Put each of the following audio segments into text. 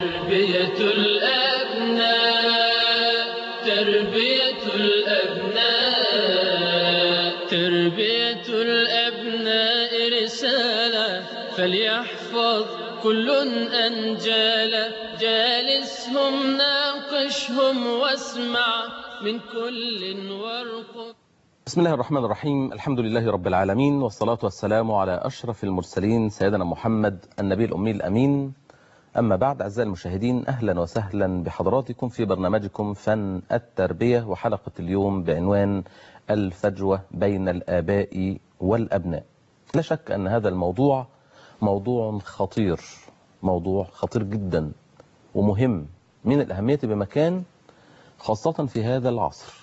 تربية الأبناء تربية الأبناء تربية الأبناء رسالة فليحفظ كل أنجال جالسهم ناقشهم واسمع من كل وارقب بسم الله الرحمن الرحيم الحمد لله رب العالمين والصلاة والسلام على أشرف المرسلين سيدنا محمد النبي الأمي الأمين أما بعد أعزائي المشاهدين أهلا وسهلا بحضراتكم في برنامجكم فن التربية وحلقة اليوم بعنوان الفجوة بين الآباء والأبناء لا شك أن هذا الموضوع موضوع خطير موضوع خطير جدا ومهم من الأهمية بمكان خاصة في هذا العصر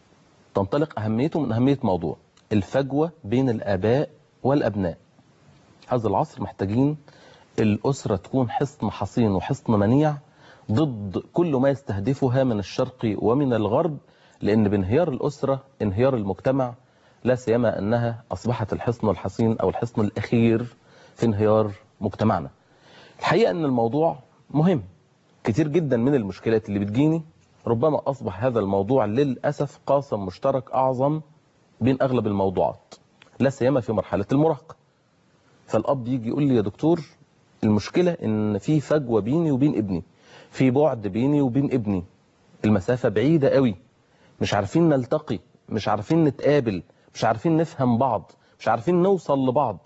تنطلق أهميته من أهمية موضوع الفجوة بين الآباء والأبناء هذا العصر محتاجين الأسرة تكون حصن حصين وحصن منيع ضد كل ما يستهدفها من الشرق ومن الغرب لأن بانهيار الأسرة انهيار المجتمع لا سيما أنها أصبحت الحصن الحصين أو الحصن الأخير في انهيار مجتمعنا الحقيقة أن الموضوع مهم كتير جدا من المشكلات اللي بتجيني ربما أصبح هذا الموضوع للأسف قاسم مشترك أعظم بين أغلب الموضوعات لا سيما في مرحلة المراهقة فالأب يجي يقول لي يا دكتور المشكلة إن في فجوة بيني وبين ابني في بعد بيني وبين ابني المسافة بعيدة قوي مش عارفين نلتقي مش عارفين نتقابل مش عارفين نفهم بعض مش عارفين نوصل لبعض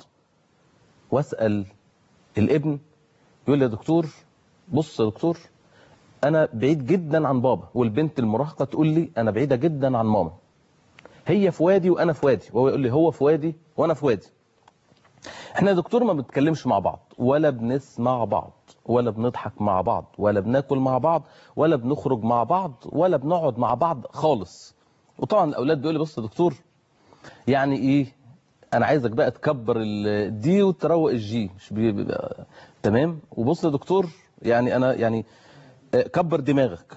واسأل الابن يقول لي يا دكتور بص يا دكتور انا بعيد جدا عن بابا والبنت المراهقه تقول لي انا بعيده جدا عن ماما هي في وادي وانا في وادي وهو يقول لي هو في وادي وانا في وادي احنا يا دكتور ما بنتكلمش مع بعض ولا بنسمع بعض ولا بنضحك مع بعض ولا بناكل مع بعض ولا بنخرج مع بعض ولا بنقعد مع بعض خالص وطبعا الاولاد بيقول لي بص يا دكتور يعني ايه انا عايزك بقى تكبر الدي وتروق الجي مش بي... بي... تمام وبص يا دكتور يعني انا يعني كبر دماغك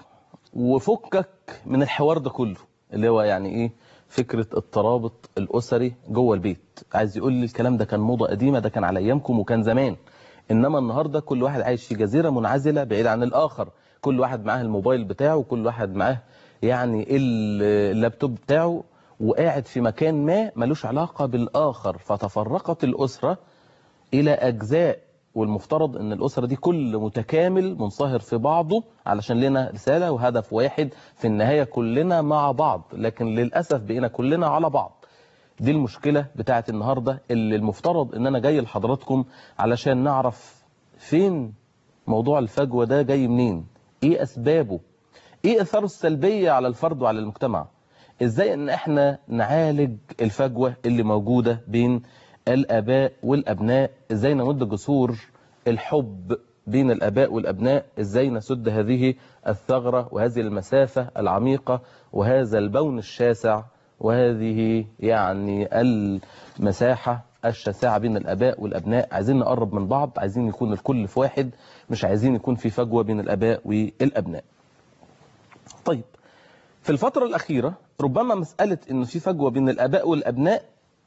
وفكك من الحوار ده كله اللي هو يعني ايه فكرة الترابط الأسري جوه البيت عايز يقول لي الكلام ده كان موضة قديمة ده كان على أيامكم وكان زمان إنما النهاردة كل واحد عايش في جزيرة منعزلة بعيد عن الآخر كل واحد معاه الموبايل بتاعه وكل واحد معاه يعني اللابتوب بتاعه وقاعد في مكان ما ملوش علاقة بالآخر فتفرقت الأسرة إلى أجزاء والمفترض ان الاسره دي كل متكامل منصهر في بعضه علشان لنا رساله وهدف واحد في النهايه كلنا مع بعض لكن للاسف بقينا كلنا على بعض دي المشكله بتاعه النهارده اللي المفترض ان انا جاي لحضراتكم علشان نعرف فين موضوع الفجوه ده جاي منين ايه اسبابه ايه اثاره السلبيه على الفرد وعلى المجتمع ازاي ان احنا نعالج الفجوه اللي موجوده بين الآباء والأبناء إزاي نمد جسور الحب بين الآباء والأبناء إزاي نسد هذه الثغرة وهذه المسافة العميقة وهذا البون الشاسع وهذه يعني المساحة الشاسعة بين الآباء والأبناء عايزين نقرب من بعض عايزين يكون الكل في واحد مش عايزين يكون في فجوة بين الآباء والأبناء طيب في الفترة الأخيرة ربما مسألة إنه في فجوة بين الآباء والأبناء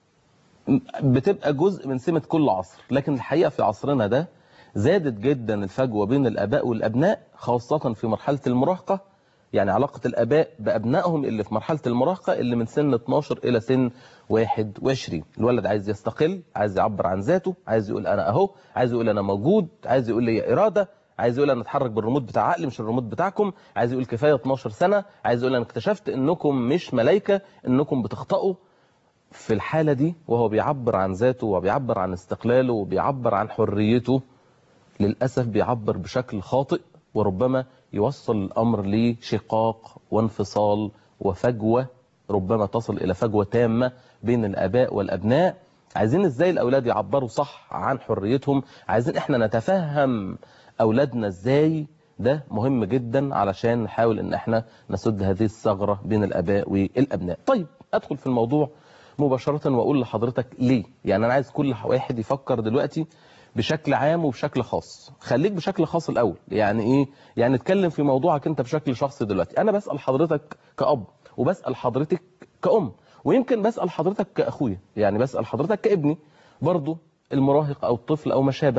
بتبقى جزء من سمة كل عصر لكن الحقيقة في عصرنا ده زادت جدا الفجوة بين الآباء والأبناء خاصة في مرحلة المراهقة يعني علاقة الآباء بأبنائهم اللي في مرحلة المراهقة اللي من سن 12 إلى سن 21 الولد عايز يستقل عايز يعبر عن ذاته عايز يقول أنا أهو عايز يقول أنا موجود عايز يقول لي إرادة عايز يقول انا اتحرك بالريموت بتاع عقلي مش الريموت بتاعكم عايز يقول كفايه 12 سنه عايز يقول انا اكتشفت انكم مش ملائكه انكم بتخطئوا في الحالة دي وهو بيعبر عن ذاته وبيعبر عن استقلاله وبيعبر عن حريته للأسف بيعبر بشكل خاطئ وربما يوصل الأمر لشقاق وانفصال وفجوة ربما تصل إلى فجوة تامة بين الآباء والأبناء عايزين إزاي الأولاد يعبروا صح عن حريتهم عايزين إحنا نتفهم أولادنا إزاي ده مهم جدا علشان نحاول إن إحنا نسد هذه الثغرة بين الآباء والأبناء طيب أدخل في الموضوع مباشرة وأقول لحضرتك ليه يعني أنا عايز كل واحد يفكر دلوقتي بشكل عام وبشكل خاص خليك بشكل خاص الأول يعني إيه يعني نتكلم في موضوعك أنت بشكل شخصي دلوقتي أنا بسأل حضرتك كأب وبسأل حضرتك كأم ويمكن بسأل حضرتك كأخويا يعني بسأل حضرتك كابني برضو المراهق أو الطفل أو ما شابه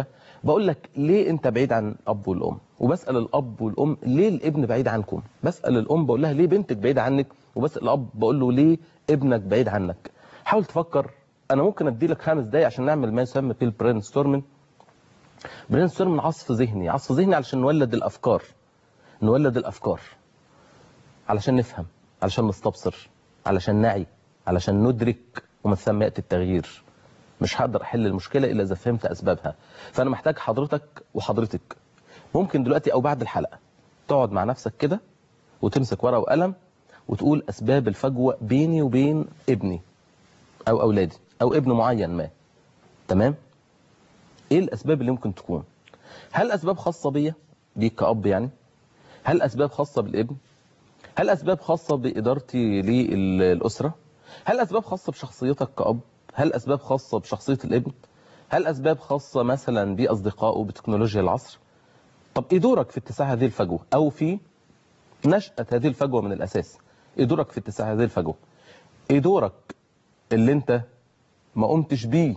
بقول لك ليه انت بعيد عن الاب والام وبسال الاب والام ليه الابن بعيد عنكم بسال الام بقول لها ليه بنتك بعيده عنك وبسال الاب بقول له ليه ابنك بعيد عنك حاول تفكر انا ممكن ادي لك خمس دقايق عشان نعمل ما يسمى بالبرين ستورمنج برين ستورمنج عصف ذهني عصف ذهني علشان نولد الافكار نولد الافكار علشان نفهم علشان نستبصر علشان نعي علشان ندرك ومن ثم ياتي التغيير مش هقدر احل المشكله الا اذا فهمت اسبابها فانا محتاج حضرتك وحضرتك ممكن دلوقتي او بعد الحلقه تقعد مع نفسك كده وتمسك ورقه وقلم وتقول اسباب الفجوه بيني وبين ابني او اولادي او ابن معين ما تمام ايه الاسباب اللي ممكن تكون هل اسباب خاصه بيا بيك كاب يعني هل اسباب خاصه بالابن هل اسباب خاصه بادارتي للاسره هل اسباب خاصه بشخصيتك كاب هل اسباب خاصه بشخصيه الابن هل اسباب خاصه مثلا باصدقائه بتكنولوجيا العصر طب ايه دورك في اتساع هذه الفجوه او في نشاه هذه الفجوه من الاساس ايه دورك في اتساع هذه الفجوه ايه دورك اللي انت ما قمتش بيه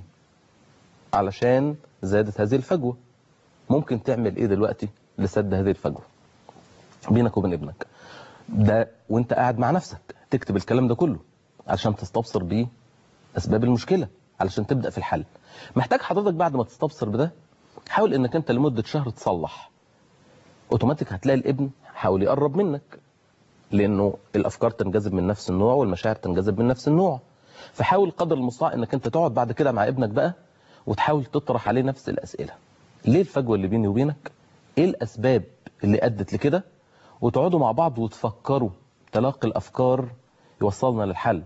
علشان زادت هذه الفجوه ممكن تعمل ايه دلوقتي لسد هذه الفجوه بينك وبين ابنك ده وانت قاعد مع نفسك تكتب الكلام ده كله عشان تستبصر بيه اسباب المشكله علشان تبدا في الحل محتاج حضرتك بعد ما تستبصر بده حاول انك انت لمده شهر تصلح اوتوماتيك هتلاقي الابن حاول يقرب منك لانه الافكار تنجذب من نفس النوع والمشاعر تنجذب من نفس النوع فحاول قدر المستطاع انك انت تقعد بعد كده مع ابنك بقى وتحاول تطرح عليه نفس الاسئله ليه الفجوه اللي بيني وبينك ايه الاسباب اللي ادت لكده وتقعدوا مع بعض وتفكروا تلاقي الافكار يوصلنا للحل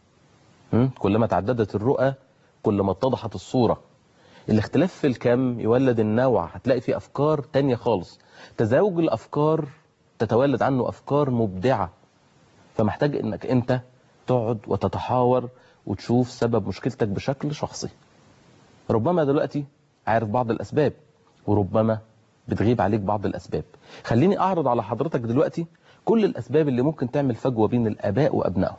م? كلما تعددت الرؤى كلما اتضحت الصوره الاختلاف في الكم يولد النوع هتلاقي في افكار تانية خالص تزاوج الافكار تتولد عنه افكار مبدعه فمحتاج انك انت تقعد وتتحاور وتشوف سبب مشكلتك بشكل شخصي ربما دلوقتي عارف بعض الاسباب وربما بتغيب عليك بعض الاسباب خليني اعرض على حضرتك دلوقتي كل الاسباب اللي ممكن تعمل فجوه بين الاباء وابنائهم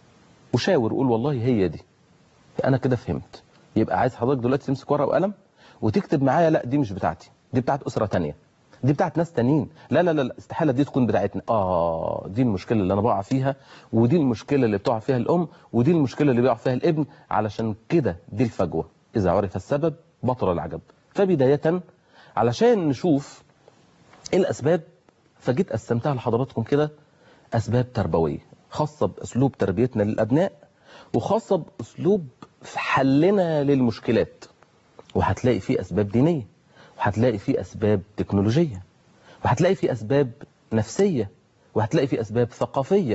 وشاور قول والله هي دي انا كده فهمت يبقى عايز حضرتك دلوقتي تمسك ورقه وقلم وتكتب معايا لا دي مش بتاعتي دي بتاعت اسره تانية دي بتاعت ناس تانيين لا لا لا لا، استحاله دي تكون بتاعتنا اه دي المشكله اللي انا بقع فيها ودي المشكله اللي بتقع فيها الام ودي المشكله اللي بيقع فيها الابن علشان كده دي الفجوه اذا عرف السبب بطل العجب فبدايه علشان نشوف ايه الاسباب فجيت قسمتها لحضراتكم كده اسباب تربويه خاصه باسلوب تربيتنا للابناء وخاصه باسلوب في حلنا للمشكلات وهتلاقي فيه اسباب دينيه وهتلاقي فيه اسباب تكنولوجيه وهتلاقي فيه اسباب نفسيه وهتلاقي فيه اسباب ثقافيه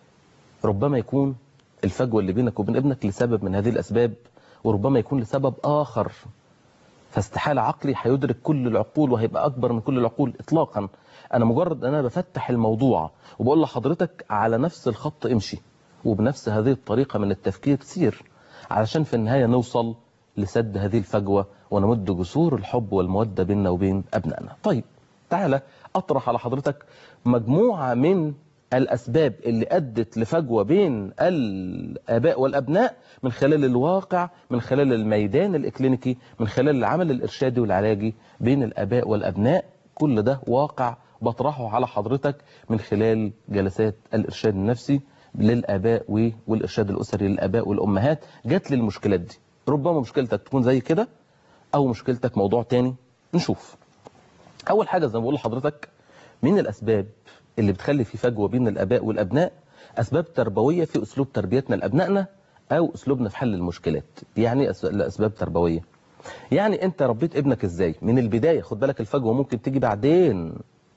ربما يكون الفجوه اللي بينك وبين ابنك لسبب من هذه الاسباب وربما يكون لسبب اخر فاستحاله عقلي هيدرك كل العقول وهيبقى اكبر من كل العقول اطلاقا انا مجرد ان انا بفتح الموضوع وبقول لحضرتك على نفس الخط امشي وبنفس هذه الطريقه من التفكير سير علشان في النهايه نوصل لسد هذه الفجوه ونمد جسور الحب والموده بيننا وبين ابنائنا طيب تعالى اطرح على حضرتك مجموعه من الاسباب اللي ادت لفجوه بين الاباء والابناء من خلال الواقع من خلال الميدان الاكلينيكي من خلال العمل الارشادي والعلاجي بين الاباء والابناء كل ده واقع بطرحه على حضرتك من خلال جلسات الارشاد النفسي للاباء و- والارشاد الاسري للاباء والامهات جات لي المشكلات دي ربما مشكلتك تكون زي كده او مشكلتك موضوع تاني نشوف اول حاجه زي ما بقول لحضرتك من الاسباب اللي بتخلي في فجوه بين الاباء والابناء اسباب تربويه في اسلوب تربيتنا لابنائنا او اسلوبنا في حل المشكلات يعني إيه أس- الاسباب تربويه يعني انت ربيت ابنك ازاي من البدايه خد بالك الفجوه ممكن تيجي بعدين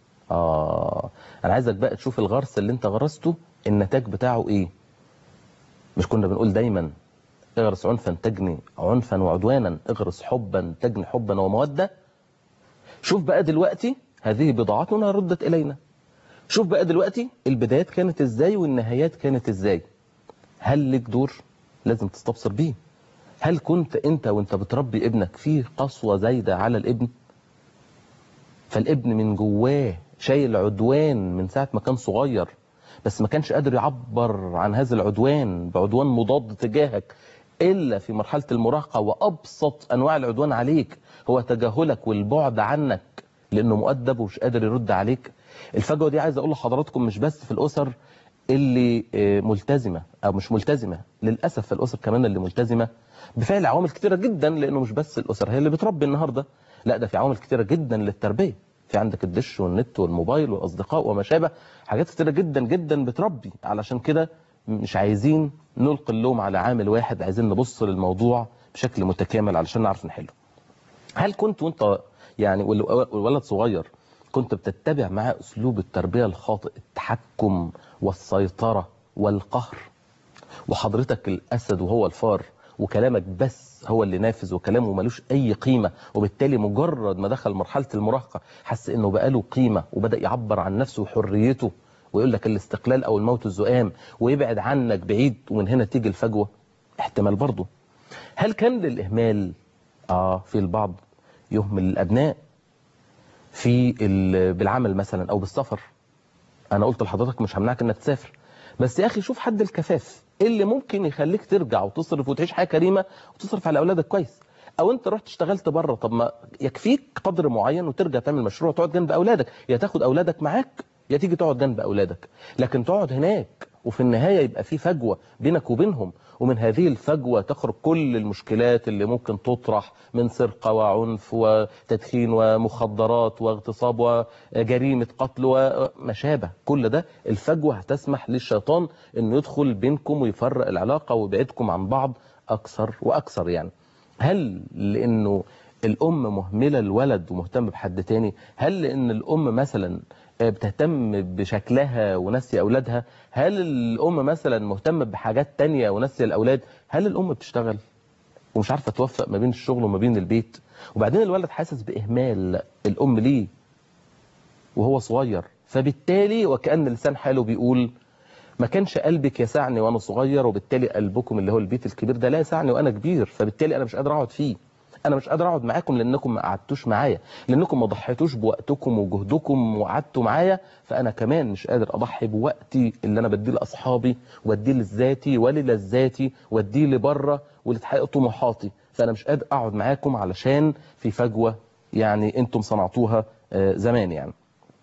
اه انا عايزك بقى تشوف الغرس اللي انت غرسته النتاج بتاعه ايه مش كنا بنقول دايما اغرس عنفا تجني عنفا وعدوانا اغرس حبا تجني حبا وموده شوف بقى دلوقتي هذه بضاعتنا ردت الينا شوف بقى دلوقتي البدايات كانت ازاي والنهايات كانت ازاي هل لك دور لازم تستبصر بيه هل كنت انت وانت بتربي ابنك فيه قسوة زايدة على الابن فالابن من جواه شايل عدوان من ساعة ما كان صغير بس ما كانش قادر يعبر عن هذا العدوان بعدوان مضاد تجاهك إلا في مرحلة المراهقة وأبسط أنواع العدوان عليك هو تجاهلك والبعد عنك لانه مؤدب ومش قادر يرد عليك الفجوه دي عايز اقول لحضراتكم مش بس في الاسر اللي آه، ملتزمه او مش ملتزمه للاسف في الاسر كمان اللي ملتزمه بفعل عوامل كتيره جدا لانه مش بس الاسر هي اللي بتربي النهارده لا ده في عوامل كتيره جدا للتربيه في عندك الدش والنت والموبايل والاصدقاء وما شابه حاجات كتيره جدا جدا بتربي علشان كده مش عايزين نلقي اللوم على عامل واحد عايزين نبص للموضوع بشكل متكامل علشان نعرف نحله هل كنت وانت يعني وال- والولد صغير كنت بتتبع معاه اسلوب التربيه الخاطئ التحكم والسيطره والقهر وحضرتك الاسد وهو الفار وكلامك بس هو اللي نافذ وكلامه ملوش اي قيمه وبالتالي مجرد ما دخل مرحله المراهقه حس انه بقى له قيمه وبدا يعبر عن نفسه وحريته ويقول لك الاستقلال او الموت الزؤام ويبعد عنك بعيد ومن هنا تيجي الفجوه احتمال برضه هل كان للاهمال اه في البعض يهمل الابناء في ال- بالعمل مثلا او بالسفر انا قلت لحضرتك مش همنعك انك تسافر بس يا اخي شوف حد الكفاف إيه اللي ممكن يخليك ترجع وتصرف وتعيش حياه كريمه وتصرف على اولادك كويس او انت رحت اشتغلت بره طب ما يكفيك قدر معين وترجع تعمل مشروع تقعد جنب اولادك يا تاخد اولادك معاك يا تيجي تقعد جنب اولادك لكن تقعد هناك وفي النهايه يبقى في فجوه بينك وبينهم ومن هذه الفجوه تخرج كل المشكلات اللي ممكن تطرح من سرقه وعنف وتدخين ومخدرات واغتصاب وجريمه قتل وما شابه كل ده الفجوه هتسمح للشيطان انه يدخل بينكم ويفرق العلاقه ويبعدكم عن بعض اكثر واكثر يعني هل لانه الام مهمله الولد ومهتمه بحد تاني هل لان الام مثلا بتهتم بشكلها وناسيه اولادها هل الام مثلا مهتمه بحاجات تانية وناسيه الاولاد هل الام بتشتغل ومش عارفه توفق ما بين الشغل وما بين البيت وبعدين الولد حاسس باهمال الام ليه وهو صغير فبالتالي وكأن لسان حاله بيقول ما كانش قلبك يسعني وانا صغير وبالتالي قلبكم اللي هو البيت الكبير ده لا يسعني وانا كبير فبالتالي انا مش قادر اقعد فيه انا مش قادر اقعد معاكم لانكم ما قعدتوش معايا لانكم ما ضحيتوش بوقتكم وجهدكم وقعدتوا معايا فانا كمان مش قادر اضحي بوقتي اللي انا بديه لاصحابي واديه لذاتي وللذاتي واديه لبره ولتحقيق طموحاتي فانا مش قادر اقعد معاكم علشان في فجوه يعني انتم صنعتوها آه، زمان يعني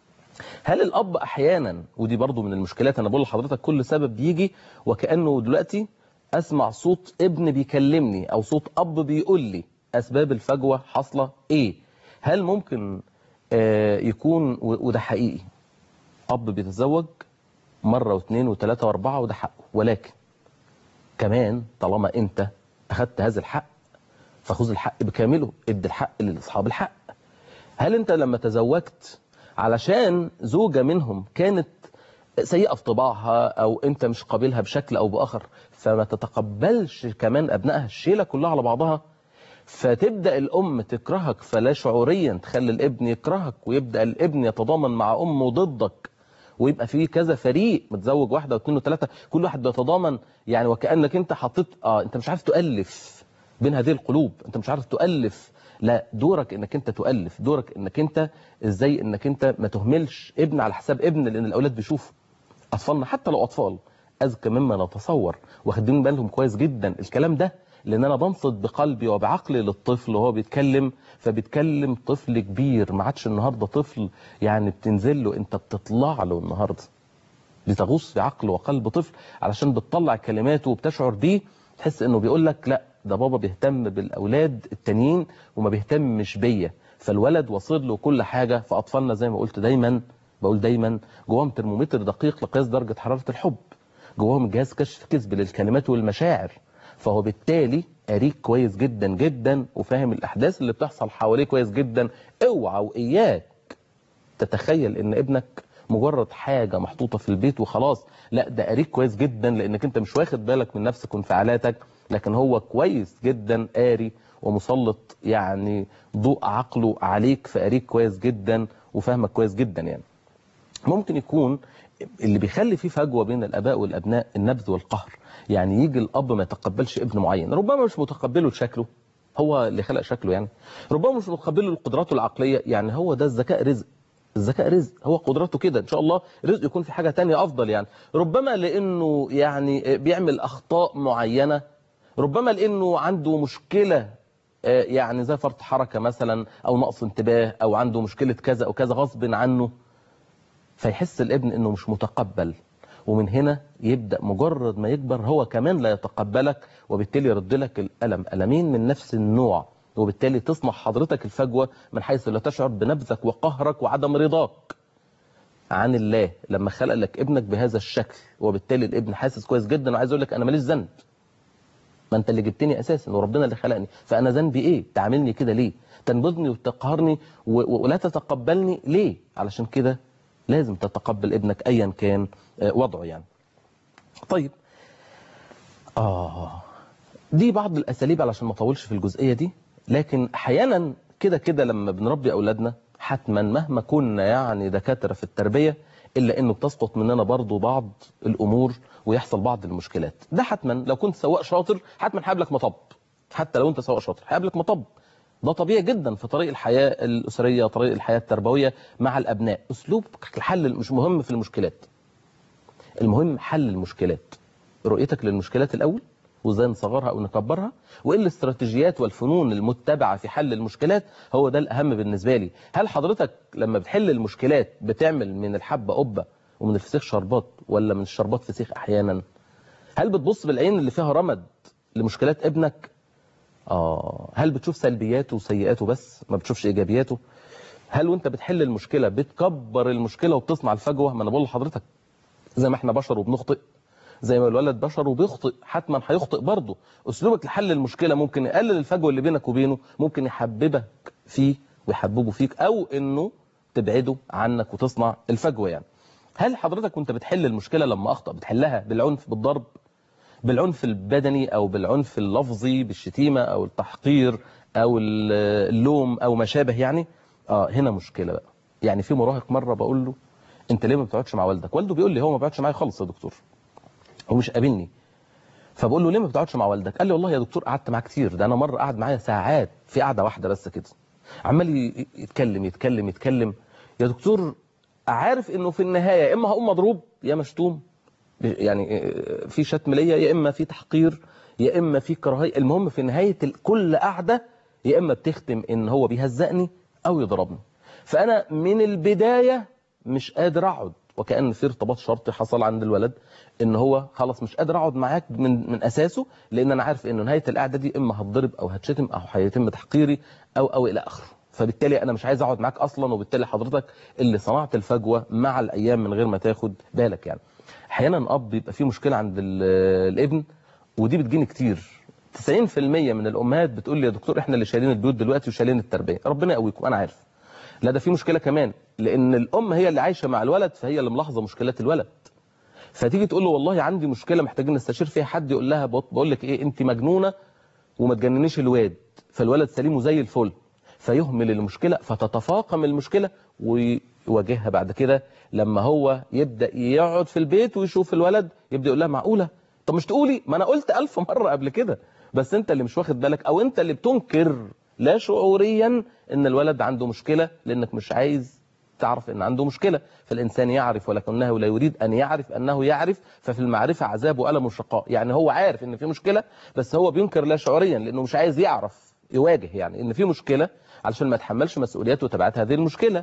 هل الاب احيانا ودي برضو من المشكلات انا بقول لحضرتك كل سبب بيجي وكانه دلوقتي اسمع صوت ابن بيكلمني او صوت اب بيقول لي اسباب الفجوه حاصله ايه هل ممكن آه، يكون و- وده حقيقي اب بيتزوج مره واثنين وثلاثه واربعه وده حقه ولكن كمان طالما انت اخذت هذا الحق فخذ الحق بكامله ادي الحق لاصحاب الحق هل انت لما تزوجت علشان زوجة منهم كانت سيئة في طباعها او انت مش قابلها بشكل او باخر فما تتقبلش كمان ابنائها الشيلة كلها على بعضها فتبدأ الام تكرهك فلا شعوريا تخلي الابن يكرهك ويبدأ الابن يتضامن مع امه ضدك ويبقى في كذا فريق متزوج واحده واثنين وثلاثه كل واحد بيتضامن يعني وكانك انت حطيت اه انت مش عارف تؤلف بين هذه القلوب انت مش عارف تؤلف لا دورك انك انت تؤلف دورك انك انت ازاي انك انت ما تهملش ابن على حساب ابن لان الاولاد بيشوفوا اطفالنا حتى لو اطفال اذكى مما نتصور واخدين بالهم كويس جدا الكلام ده لان انا بنصت بقلبي وبعقلي للطفل وهو بيتكلم فبيتكلم طفل كبير ما عادش النهارده طفل يعني بتنزل له انت بتطلع له النهارده بتغوص في عقل وقلب طفل علشان بتطلع كلماته وبتشعر بيه تحس انه بيقول لك لا ده بابا بيهتم بالاولاد التانيين وما بيهتمش بيا فالولد واصل له كل حاجه فاطفالنا زي ما قلت دايما بقول دايما جواهم ترمومتر دقيق لقياس درجه حراره الحب جواهم جهاز كشف كذب للكلمات والمشاعر فهو بالتالي قريك كويس جدا جدا وفاهم الاحداث اللي بتحصل حواليه كويس جدا اوعى واياك تتخيل ان ابنك مجرد حاجة محطوطة في البيت وخلاص لا ده قاريك كويس جدا لانك انت مش واخد بالك من نفسك وانفعالاتك لكن هو كويس جدا قاري ومسلط يعني ضوء عقله عليك فقاريك كويس جدا وفاهمك كويس جدا يعني ممكن يكون اللي بيخلي فيه فجوه بين الاباء والابناء النبذ والقهر يعني يجي الاب ما يتقبلش ابن معين ربما مش متقبله لشكله هو اللي خلق شكله يعني ربما مش متقبله لقدراته العقليه يعني هو ده الذكاء رزق الذكاء رزق هو قدراته كده ان شاء الله رزق يكون في حاجه تانية افضل يعني ربما لانه يعني بيعمل اخطاء معينه ربما لانه عنده مشكله آه، يعني زي فرط حركه مثلا او نقص انتباه او عنده مشكله كذا او كذا غصب عنه فيحس الابن انه مش متقبل ومن هنا يبدا مجرد ما يكبر هو كمان لا يتقبلك وبالتالي يرد لك الالم المين من نفس النوع وبالتالي تصنع حضرتك الفجوه من حيث لا تشعر بنبذك وقهرك وعدم رضاك عن الله لما خلق لك ابنك بهذا الشكل وبالتالي الابن حاسس كويس جدا وعايز يقول لك انا ماليش ذنب ما انت اللي جبتني اساسا وربنا اللي خلقني فانا ذنبي ايه تعاملني كده ليه تنبذني وتقهرني و- و- ولا تتقبلني ليه علشان كده لازم تتقبل ابنك ايا كان آه، وضعه يعني طيب اه دي بعض الاساليب علشان ما اطولش في الجزئيه دي لكن احيانا كده كده لما بنربي اولادنا حتما مهما كنا يعني دكاتره في التربيه الا انه بتسقط مننا برضو بعض الامور ويحصل بعض المشكلات ده حتما لو كنت سواق شاطر حتما هيقابلك مطب حتى لو انت سواق شاطر هيقابلك مطب ده طبيعي جدا في طريق الحياه الاسريه طريق الحياه التربويه مع الابناء اسلوب الحل مش مهم في المشكلات المهم حل المشكلات رؤيتك للمشكلات الاول وازاي نصغرها او نكبرها وايه الاستراتيجيات والفنون المتبعه في حل المشكلات هو ده الاهم بالنسبه لي هل حضرتك لما بتحل المشكلات بتعمل من الحبه قبه ومن الفسيخ شربات ولا من الشربات فسيخ احيانا هل بتبص بالعين اللي فيها رمد لمشكلات ابنك اه هل بتشوف سلبياته وسيئاته بس ما بتشوفش ايجابياته هل وانت بتحل المشكله بتكبر المشكله وبتصنع الفجوه ما انا بقول لحضرتك زي ما احنا بشر وبنخطئ زي ما الولد بشر وبيخطئ حتما هيخطئ برضه اسلوبك لحل المشكله ممكن يقلل الفجوه اللي بينك وبينه ممكن يحببك فيه ويحببه فيك او انه تبعده عنك وتصنع الفجوه يعني هل حضرتك وانت بتحل المشكله لما اخطا بتحلها بالعنف بالضرب بالعنف البدني او بالعنف اللفظي بالشتيمه او التحقير او ال- اللوم او ما شابه يعني اه هنا مشكله بقى يعني في مراهق مره بقول له انت ليه ما بتقعدش مع والدك والده بيقول لي هو ما بيقعدش معايا خالص يا دكتور هو مش قابلني فبقول له ليه ما بتقعدش مع والدك قال لي والله يا دكتور قعدت معاه كتير ده انا مره قعد معايا ساعات في قعده واحده بس كده عمال ي- يتكلم يتكلم يتكلم يا دكتور عارف انه في النهايه يا اما هقوم مضروب يا مشتوم يعني في شتم ليا يا اما في تحقير يا اما في كراهيه المهم في نهايه ال- كل قعده يا اما بتختم ان هو بيهزقني او يضربني فانا من البدايه مش قادر اقعد وكان في ارتباط شرطي حصل عند الولد ان هو خلاص مش قادر اقعد معاك من من اساسه لان انا عارف انه نهايه القعده دي اما هتضرب او هتشتم او هيتم تحقيري او او الى اخره فبالتالي انا مش عايز اقعد معاك اصلا وبالتالي حضرتك اللي صنعت الفجوه مع الايام من غير ما تاخد بالك يعني احيانا اب بيبقى فيه مشكله عند ال- الابن ودي بتجيني كتير 90% من الامهات بتقول لي يا دكتور احنا اللي شايلين البيوت دلوقتي وشايلين التربيه ربنا يقويكم انا عارف لا ده في مشكله كمان لان الام هي اللي عايشه مع الولد فهي اللي ملاحظه مشكلات الولد فتيجي تقول له والله عندي مشكله محتاجين نستشير فيها حد يقول لها بط- بقول لك ايه انت مجنونه وما تجننيش الواد فالولد سليم وزي الفل فيهمل المشكله فتتفاقم المشكله ويواجهها بعد كده لما هو يبدا يقعد في البيت ويشوف الولد يبدا يقول لها معقوله طب مش تقولي ما انا قلت ألف مره قبل كده بس انت اللي مش واخد بالك او انت اللي بتنكر لا شعوريا ان الولد عنده مشكله لانك مش عايز تعرف ان عنده مشكله فالانسان يعرف ولكنه لا يريد ان يعرف انه يعرف ففي المعرفه عذاب والم وشقاء يعني هو عارف ان في مشكله بس هو بينكر لا شعوريا لانه مش عايز يعرف يواجه يعني ان في مشكله علشان ما يتحملش مسؤوليات وتبعات هذه المشكله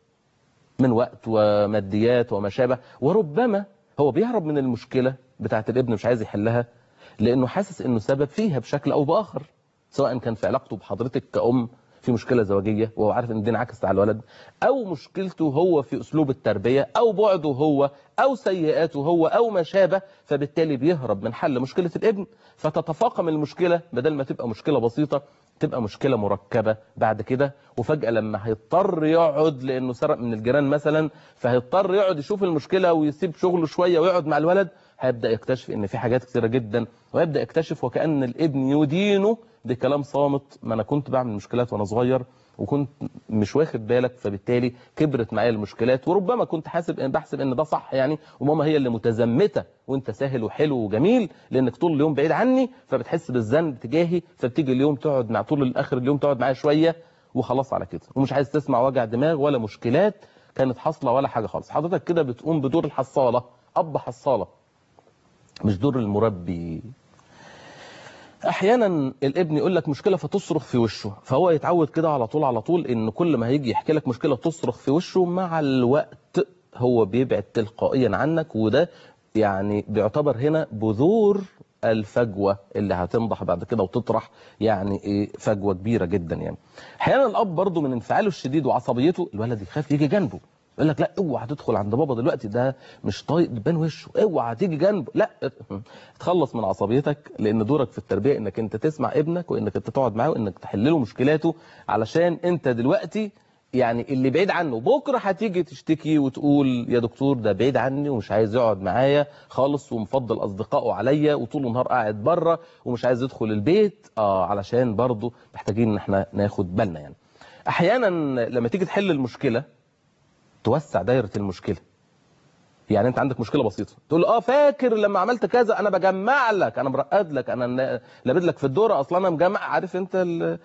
من وقت وماديات وما شابه وربما هو بيهرب من المشكله بتاعت الابن مش عايز يحلها لانه حاسس انه سبب فيها بشكل او باخر سواء كان في علاقته بحضرتك كأم في مشكلة زواجية وهو عارف ان دي انعكست على الولد او مشكلته هو في اسلوب التربية او بعده هو او سيئاته هو او ما شابه فبالتالي بيهرب من حل مشكلة الابن فتتفاقم المشكلة بدل ما تبقى مشكلة بسيطة تبقى مشكلة مركبة بعد كده وفجأة لما هيضطر يقعد لانه سرق من الجيران مثلا فهيضطر يقعد يشوف المشكلة ويسيب شغله شوية ويقعد مع الولد هيبدأ يكتشف ان في حاجات كثيرة جدا ويبدأ يكتشف وكأن الابن يدينه بكلام صامت ما انا كنت بعمل مشكلات وانا صغير وكنت مش واخد بالك فبالتالي كبرت معايا المشكلات وربما كنت حاسب ان بحسب ان ده صح يعني وماما هي اللي متزمته وانت سهل وحلو وجميل لانك طول اليوم بعيد عني فبتحس بالذنب تجاهي فبتيجي اليوم تقعد مع طول الاخر اليوم تقعد معايا شويه وخلاص على كده ومش عايز تسمع وجع دماغ ولا مشكلات كانت حاصله ولا حاجه خالص حضرتك كده بتقوم بدور الحصاله اب حصاله مش دور المربي احيانا الابن يقول لك مشكله فتصرخ في وشه فهو يتعود كده على طول على طول ان كل ما هيجي يحكي لك مشكله تصرخ في وشه مع الوقت هو بيبعد تلقائيا عنك وده يعني بيعتبر هنا بذور الفجوه اللي هتنضح بعد كده وتطرح يعني ايه فجوه كبيره جدا يعني احيانا الاب برضه من انفعاله الشديد وعصبيته الولد يخاف يجي جنبه يقول لك لا اوعى تدخل عند بابا دلوقتي ده مش طايق بان وشه اوعى تيجي جنبه لا تخلص من عصبيتك لان دورك في التربيه انك انت تسمع ابنك وانك انت تقعد معاه وانك تحل له مشكلاته علشان انت دلوقتي يعني اللي بعيد عنه بكره هتيجي تشتكي وتقول يا دكتور ده بعيد عني ومش عايز يقعد معايا خالص ومفضل اصدقائه عليا وطول النهار قاعد بره ومش عايز يدخل البيت اه علشان برضه محتاجين ان احنا ناخد بالنا يعني احيانا لما تيجي تحل المشكله توسع دايره المشكله يعني انت عندك مشكله بسيطه تقول اه فاكر لما عملت كذا انا بجمع لك انا مرقد لك انا لابد لك في الدوره اصلا انا مجمع عارف انت ال...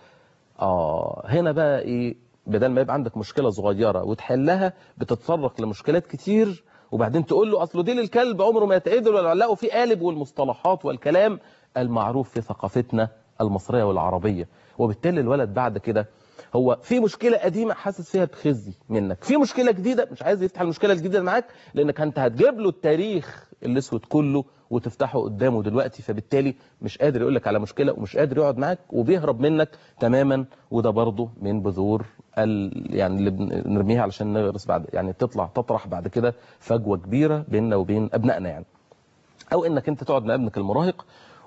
اه هنا بقى ايه بدل ما يبقى عندك مشكله صغيره وتحلها بتتطرق لمشكلات كتير وبعدين تقول له اصله دي للكلب عمره ما يتعدل ولا لا وفي قالب والمصطلحات والكلام المعروف في ثقافتنا المصريه والعربيه وبالتالي الولد بعد كده هو في مشكلة قديمة حاسس فيها بخزي منك في مشكلة جديدة مش عايز يفتح المشكلة الجديدة معاك لانك انت هتجيب له التاريخ الاسود كله وتفتحه قدامه دلوقتي فبالتالي مش قادر يقول لك على مشكلة ومش قادر يقعد معاك وبيهرب منك تماما وده برضه من بذور ال... يعني اللي بنرميها علشان نغرس بعد يعني تطلع تطرح بعد كده فجوة كبيرة بيننا وبين ابنائنا يعني او انك انت تقعد مع ابنك المراهق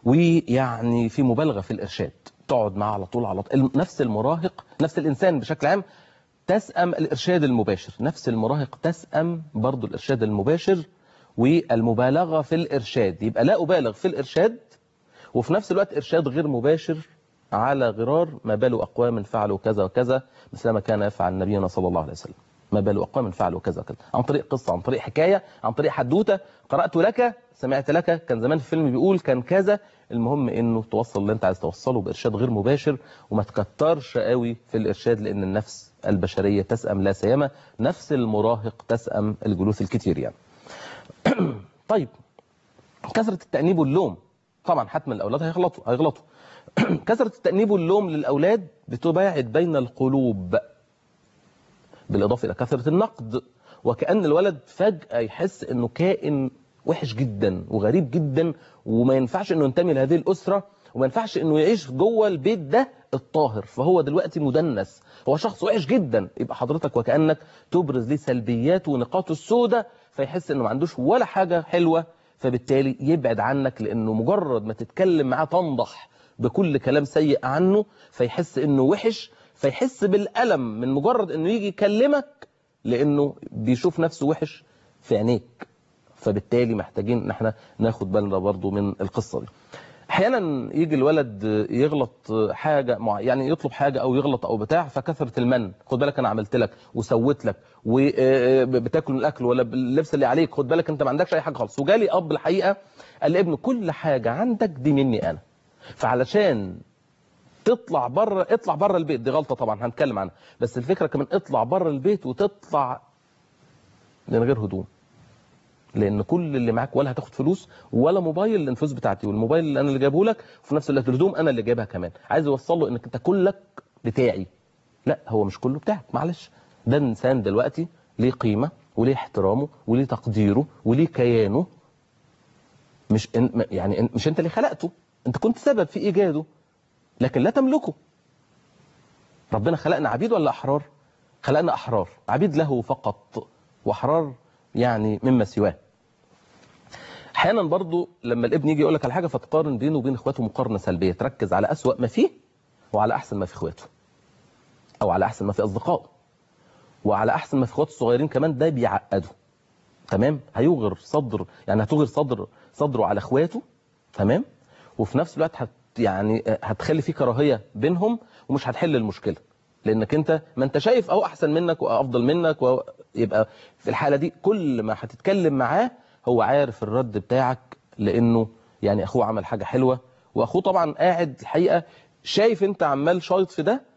ويعني في مبالغة في الارشاد تقعد معاه على طول على طول نفس المراهق نفس الإنسان بشكل عام تسأم الإرشاد المباشر نفس المراهق تسأم برضو الإرشاد المباشر والمبالغة في الإرشاد يبقى لا أبالغ في الإرشاد وفي نفس الوقت إرشاد غير مباشر على غرار ما بال أقوام فعلوا كذا وكذا مثل ما كان يفعل نبينا صلى الله عليه وسلم ما بال أقوام فعلوا كذا وكذا عن طريق قصة عن طريق حكاية عن طريق حدوتة قرأت لك سمعت لك كان زمان في فيلم بيقول كان كذا المهم انه توصل اللي انت عايز توصله بارشاد غير مباشر وما تكترش قوي في الارشاد لان النفس البشرية تسأم لا سيما نفس المراهق تسأم الجلوس الكتير يعني طيب كثرة التأنيب واللوم طبعا حتما الأولاد هيغلطوا هيغلطوا كثرة التأنيب واللوم للأولاد بتباعد بين القلوب بالإضافة إلى كثرة النقد وكأن الولد فجأة يحس أنه كائن وحش جدا وغريب جدا وما ينفعش أنه ينتمي لهذه الأسرة وما ينفعش أنه يعيش جوه البيت ده الطاهر فهو دلوقتي مدنس هو شخص وحش جدا يبقى حضرتك وكأنك تبرز ليه سلبيات ونقاطه السوداء فيحس أنه ما عندوش ولا حاجة حلوة فبالتالي يبعد عنك لأنه مجرد ما تتكلم معاه تنضح بكل كلام سيء عنه فيحس أنه وحش فيحس بالألم من مجرد أنه يجي يكلمك لأنه بيشوف نفسه وحش في عينيك فبالتالي محتاجين ان احنا ناخد بالنا برضو من القصة دي احيانا يجي الولد يغلط حاجة مع يعني يطلب حاجة او يغلط او بتاع فكثرة المن خد بالك انا عملت لك وسويت لك وبتاكل من الاكل ولا اللبس اللي عليك خد بالك انت ما عندكش اي حاجة خالص وجالي اب الحقيقة قال لي ابن كل حاجة عندك دي مني انا فعلشان تطلع بره اطلع بره البيت دي غلطة طبعا هنتكلم عنها بس الفكرة كمان اطلع بره البيت وتطلع من غير هدوم لان كل اللي معاك ولا هتاخد فلوس ولا موبايل الانفوس بتاعتي والموبايل اللي انا اللي جايبه لك وفي نفس الوقت الهدوم انا اللي جايبها كمان عايز اوصل له انك انت كلك بتاعي لا هو مش كله بتاعك معلش ده انسان دلوقتي ليه قيمه وليه احترامه وليه تقديره وليه كيانه مش إن يعني مش انت اللي خلقته انت كنت سبب في ايجاده لكن لا تملكه ربنا خلقنا عبيد ولا احرار خلقنا احرار عبيد له فقط واحرار يعني مما سواه احيانا برضو لما الابن يجي يقول لك على حاجه فتقارن بينه وبين اخواته مقارنه سلبيه تركز على اسوأ ما فيه وعلى احسن ما في اخواته او على احسن ما في اصدقائه وعلى احسن ما في اخواته الصغيرين كمان ده بيعقده تمام هيغر صدر يعني هتغر صدر صدره على اخواته تمام وفي نفس الوقت هت يعني هتخلي في كراهيه بينهم ومش هتحل المشكله لانك انت ما انت شايف او احسن منك وافضل منك ويبقى في الحاله دي كل ما هتتكلم معاه هو عارف الرد بتاعك لانه يعني اخوه عمل حاجه حلوه واخوه طبعا قاعد الحقيقه شايف انت عمال شايط في ده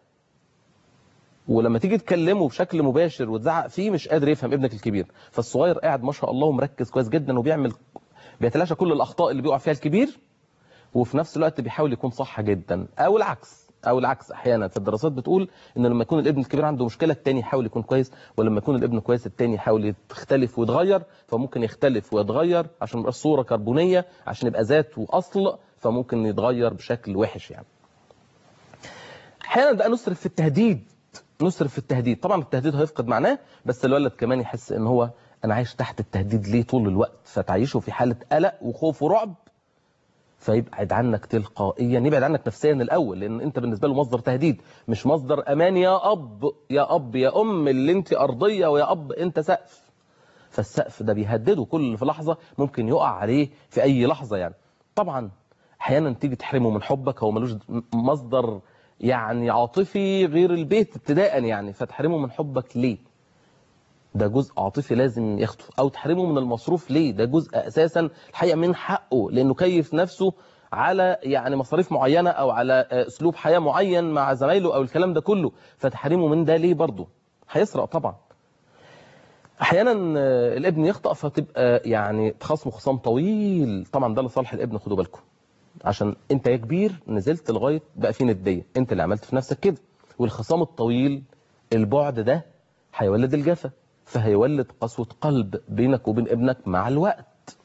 ولما تيجي تكلمه بشكل مباشر وتزعق فيه مش قادر يفهم ابنك الكبير فالصغير قاعد ما شاء الله ومركز كويس جدا وبيعمل بيتلاشى كل الاخطاء اللي بيقع فيها الكبير وفي نفس الوقت بيحاول يكون صح جدا او العكس او العكس احيانا في الدراسات بتقول ان لما يكون الابن الكبير عنده مشكله التاني يحاول يكون كويس ولما يكون الابن كويس التاني يحاول يختلف ويتغير فممكن يختلف ويتغير عشان يبقى الصوره كربونيه عشان يبقى ذات واصل فممكن يتغير بشكل وحش يعني احيانا بقى نصرف في التهديد نصرف في التهديد طبعا التهديد هيفقد معناه بس الولد كمان يحس ان هو انا عايش تحت التهديد ليه طول الوقت فتعيشه في حاله قلق وخوف ورعب فيبعد عنك تلقائيا يبعد عنك نفسيا الاول لان انت بالنسبه له مصدر تهديد مش مصدر امان يا اب يا اب يا ام اللي انت ارضيه ويا اب انت سقف فالسقف ده بيهدده كل في لحظه ممكن يقع عليه في اي لحظه يعني طبعا احيانا تيجي تحرمه من حبك هو ملوش مصدر يعني عاطفي غير البيت ابتداء يعني فتحرمه من حبك ليه ده جزء عاطفي لازم ياخده او تحرمه من المصروف ليه ده جزء اساسا الحقيقه من حقه لانه كيف نفسه على يعني مصاريف معينه او على اسلوب حياه معين مع زمايله او الكلام ده كله فتحرمه من ده ليه برضه هيسرق طبعا احيانا الابن يخطا فتبقى يعني تخاصمه خصام طويل طبعا ده لصالح الابن خدوا بالكم عشان انت يا كبير نزلت لغايه بقى في نديه انت اللي عملت في نفسك كده والخصام الطويل البعد ده هيولد الجفا فهيولد قسوة قلب بينك وبين ابنك مع الوقت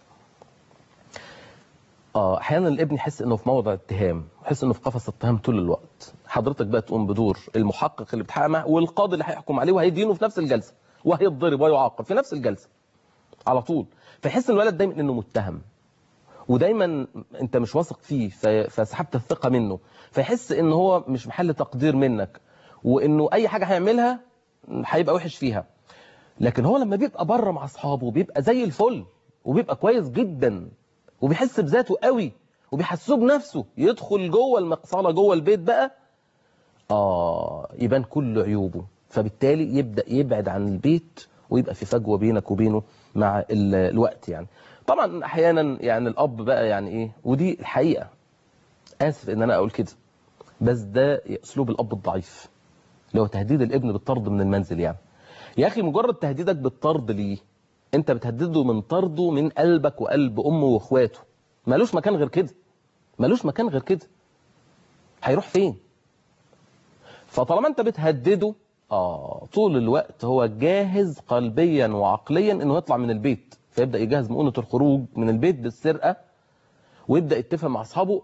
اه احيانا الابن يحس انه في موضع اتهام يحس انه في قفص اتهام طول الوقت حضرتك بقى تقوم بدور المحقق اللي بتحقق معاه والقاضي اللي هيحكم عليه وهيدينه في نفس الجلسه وهيتضرب ويعاقب في نفس الجلسه على طول فيحس الولد دايما انه متهم ودايما انت مش واثق فيه فسحبت الثقه منه فيحس ان هو مش محل تقدير منك وانه اي حاجه هيعملها هيبقى وحش فيها لكن هو لما بيبقى بره مع اصحابه بيبقى زي الفل وبيبقى كويس جدا وبيحس بذاته قوي وبيحسسه بنفسه يدخل جوه المقصله جوه البيت بقى اه يبان كل عيوبه فبالتالي يبدا يبعد عن البيت ويبقى في فجوه بينك وبينه مع الوقت يعني طبعا احيانا يعني الاب بقى يعني ايه ودي الحقيقه اسف ان انا اقول كده بس ده اسلوب الاب الضعيف اللي هو تهديد الابن بالطرد من المنزل يعني يا اخي مجرد تهديدك بالطرد ليه انت بتهدده من طرده من قلبك وقلب امه واخواته ملوش مكان غير كده ملوش مكان غير كده هيروح فين فطالما انت بتهدده اه طول الوقت هو جاهز قلبيا وعقليا انه يطلع من البيت فيبدا يجهز مؤونه الخروج من البيت بالسرقه ويبدا يتفق مع اصحابه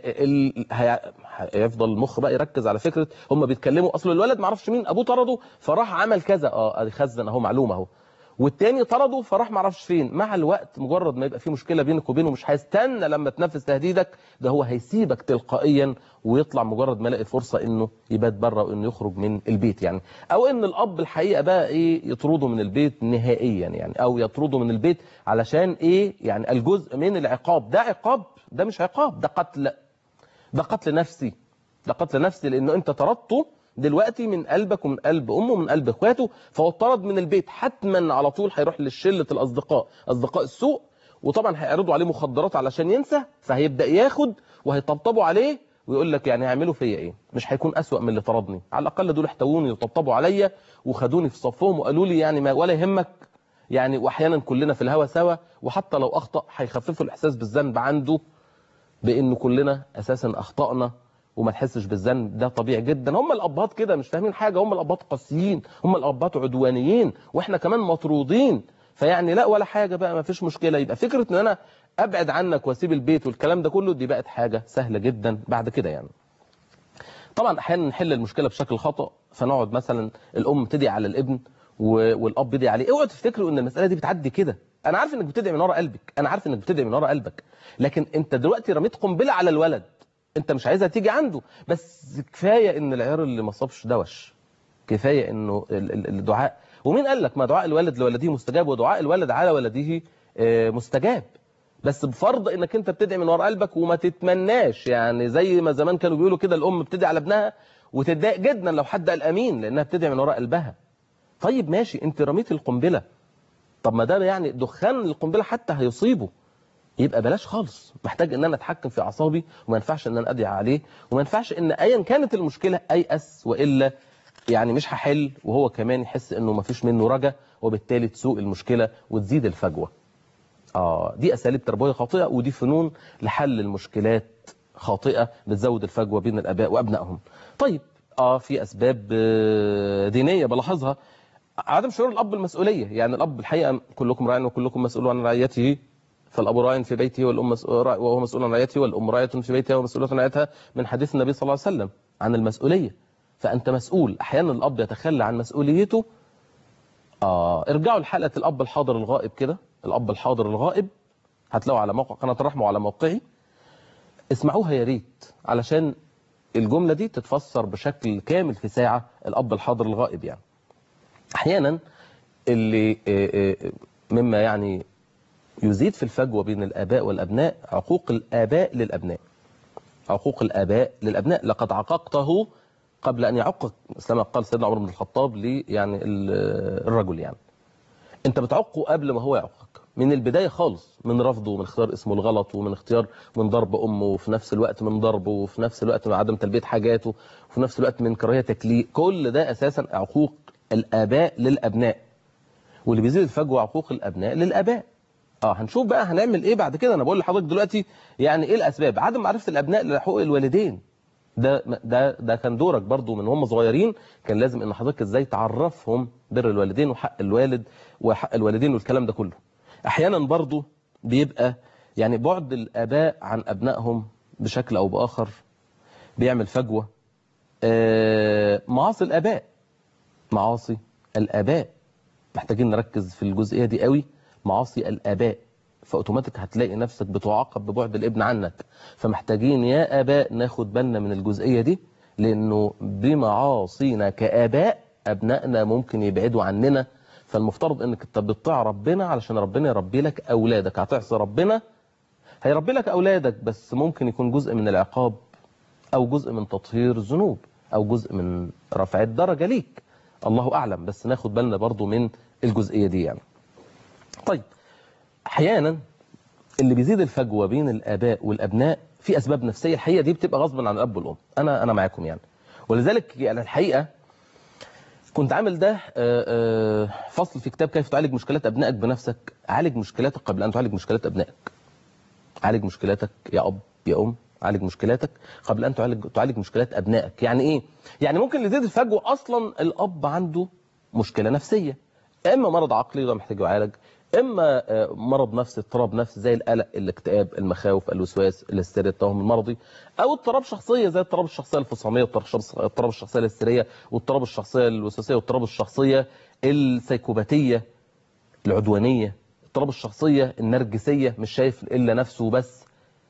هيفضل المخ بقى يركز على فكره هم بيتكلموا اصل الولد ما عرفش مين ابوه طرده فراح عمل كذا اه ادي خزن اهو معلومه اهو والتاني طرده فراح ما عرفش فين مع الوقت مجرد ما يبقى في مشكله بينك وبينه مش هيستنى لما تنفذ تهديدك ده هو هيسيبك تلقائيا ويطلع مجرد ما يلاقي فرصه انه يبات بره وانه يخرج من البيت يعني او ان الاب الحقيقه بقى ايه يطرده من البيت نهائيا يعني او يطرده من البيت علشان ايه يعني الجزء من العقاب ده عقاب ده مش عقاب ده قتل ده قتل نفسي ده قتل نفسي لانه انت طردته دلوقتي من قلبك ومن قلب امه ومن قلب اخواته فهو اتطرد من البيت حتما على طول هيروح لشله الاصدقاء اصدقاء السوء وطبعا هيعرضوا عليه مخدرات علشان ينسى فهيبدا ياخد وهيطبطبوا عليه ويقول لك يعني هيعملوا فيا ايه مش هيكون اسوأ من اللي طردني على الاقل دول احتووني وطبطبوا عليا وخدوني في صفهم وقالوا لي يعني ما ولا يهمك يعني واحيانا كلنا في الهوا سوا وحتى لو اخطا هيخففوا الاحساس بالذنب عنده بانه كلنا اساسا اخطانا وما تحسش بالذنب ده طبيعي جدا هم الابهات كده مش فاهمين حاجه هم الابهات قاسيين هم الابهات عدوانيين واحنا كمان مطرودين فيعني لا ولا حاجه بقى ما فيش مشكله يبقى فكره ان انا ابعد عنك واسيب البيت والكلام ده كله دي بقت حاجه سهله جدا بعد كده يعني طبعا احيانا نحل المشكله بشكل خطا فنقعد مثلا الام تدعي على الابن والاب يدعي عليه اوعوا تفتكروا ان المساله دي بتعدي كده انا عارف انك بتدعي من ورا قلبك انا عارف انك بتدعي من ورا قلبك لكن انت دلوقتي رميت قنبله على الولد انت مش عايزها تيجي عنده بس كفايه ان العيار اللي ما صابش دوش كفايه انه الدعاء ومين قال لك ما دعاء الولد لولده مستجاب ودعاء الولد على ولده مستجاب بس بفرض انك انت بتدعي من ورا قلبك وما تتمناش يعني زي ما زمان كانوا بيقولوا كده الام بتدعي على ابنها وتتضايق جدا لو حد قال امين لانها بتدعي من ورا قلبها طيب ماشي انت رميت القنبله طب ما ده يعني دخان القنبله حتى هيصيبه يبقى بلاش خالص محتاج ان انا اتحكم في اعصابي وما ينفعش ان انا ادعي عليه وما ينفعش ان ايا كانت المشكله ايأس والا يعني مش هحل وهو كمان يحس انه ما فيش منه رجا وبالتالي تسوء المشكله وتزيد الفجوه اه دي اساليب تربويه خاطئه ودي فنون لحل المشكلات خاطئه بتزود الفجوه بين الاباء وابنائهم طيب اه في اسباب آه، دينيه بلاحظها عدم شعور الاب بالمسؤوليه يعني الاب الحقيقه كلكم راع وكلكم مسؤول عن رعيته فالاب راع في بيته والام مسؤول راع- وهو مسؤول عن رعيته والام راعيه في بيتها ومسؤوله عن رعيتها من حديث النبي صلى الله عليه وسلم عن المسؤوليه فانت مسؤول احيانا الاب يتخلى عن مسؤوليته اه ارجعوا لحلقه الاب الحاضر الغائب كده الاب الحاضر الغائب هتلاقوا على موقع قناه الرحمه وعلى موقعي اسمعوها يا ريت علشان الجمله دي تتفسر بشكل كامل في ساعه الاب الحاضر الغائب يعني احيانا اللي آه، آه، مما يعني يزيد في الفجوه بين الاباء والابناء عقوق الاباء للابناء عقوق الاباء للابناء لقد عققته قبل ان يعقق كما قال سيدنا عمر بن الخطاب لي يعني ال- الرجل يعني انت بتعقه قبل ما هو يعقك من البدايه خالص من رفضه ومن اختيار اسمه الغلط ومن اختيار من ضرب امه وفي نفس الوقت من ضربه وفي نفس الوقت من عدم تلبيه حاجاته وفي نفس الوقت من كراهيه تكليف كل ده اساسا عقوق الاباء للابناء واللي بيزيد الفجوه عقوق الابناء للاباء اه هنشوف بقى هنعمل ايه بعد كده انا بقول لحضرتك دلوقتي يعني ايه الاسباب عدم معرفه الابناء لحقوق الوالدين ده ده ده كان دورك برضو من هم صغيرين كان لازم ان حضرتك ازاي تعرفهم بر الوالدين وحق الوالد وحق الوالدين والكلام ده كله احيانا برضو بيبقى يعني بعد الاباء عن ابنائهم بشكل او باخر بيعمل فجوه آه، معاصي الاباء معاصي الاباء محتاجين نركز في الجزئيه دي قوي معاصي الاباء فاوتوماتيك هتلاقي نفسك بتعاقب ببعد الابن عنك فمحتاجين يا اباء ناخد بالنا من الجزئيه دي لانه بمعاصينا كاباء ابنائنا ممكن يبعدوا عننا فالمفترض انك انت بتطيع ربنا علشان ربنا يربي لك اولادك هتعصي ربنا هيربي لك اولادك بس ممكن يكون جزء من العقاب او جزء من تطهير الذنوب او جزء من رفع الدرجه ليك الله اعلم بس ناخد بالنا برضو من الجزئيه دي يعني طيب احيانا اللي بيزيد الفجوه بين الاباء والابناء في اسباب نفسيه الحقيقه دي بتبقى غصبا عن الاب والام انا انا معاكم يعني ولذلك يعني الحقيقه كنت عامل ده آه، آه، فصل في كتاب كيف تعالج مشكلات ابنائك بنفسك عالج مشكلاتك قبل ان تعالج مشكلات ابنائك عالج مشكلاتك يا اب يا ام عالج مشكلاتك قبل ان تعالج تعالج مشكلات ابنائك يعني ايه يعني ممكن اللي يزيد الفجوه اصلا الاب عنده مشكله نفسيه اما مرض عقلي ده محتاج يعالج اما آه، مرض نفسي اضطراب نفسي زي القلق الاكتئاب المخاوف الوسواس الهستيريا التوهم المرضي او اضطراب شخصيه زي اضطراب الشخصيه الفصاميه واضطراب الشخص- اضطراب الشخصيه الهستيريه واضطراب الشخصيه الوسواسيه واضطراب الشخصيه السيكوباتيه العدوانيه اضطراب الشخصيه النرجسيه مش شايف الا نفسه بس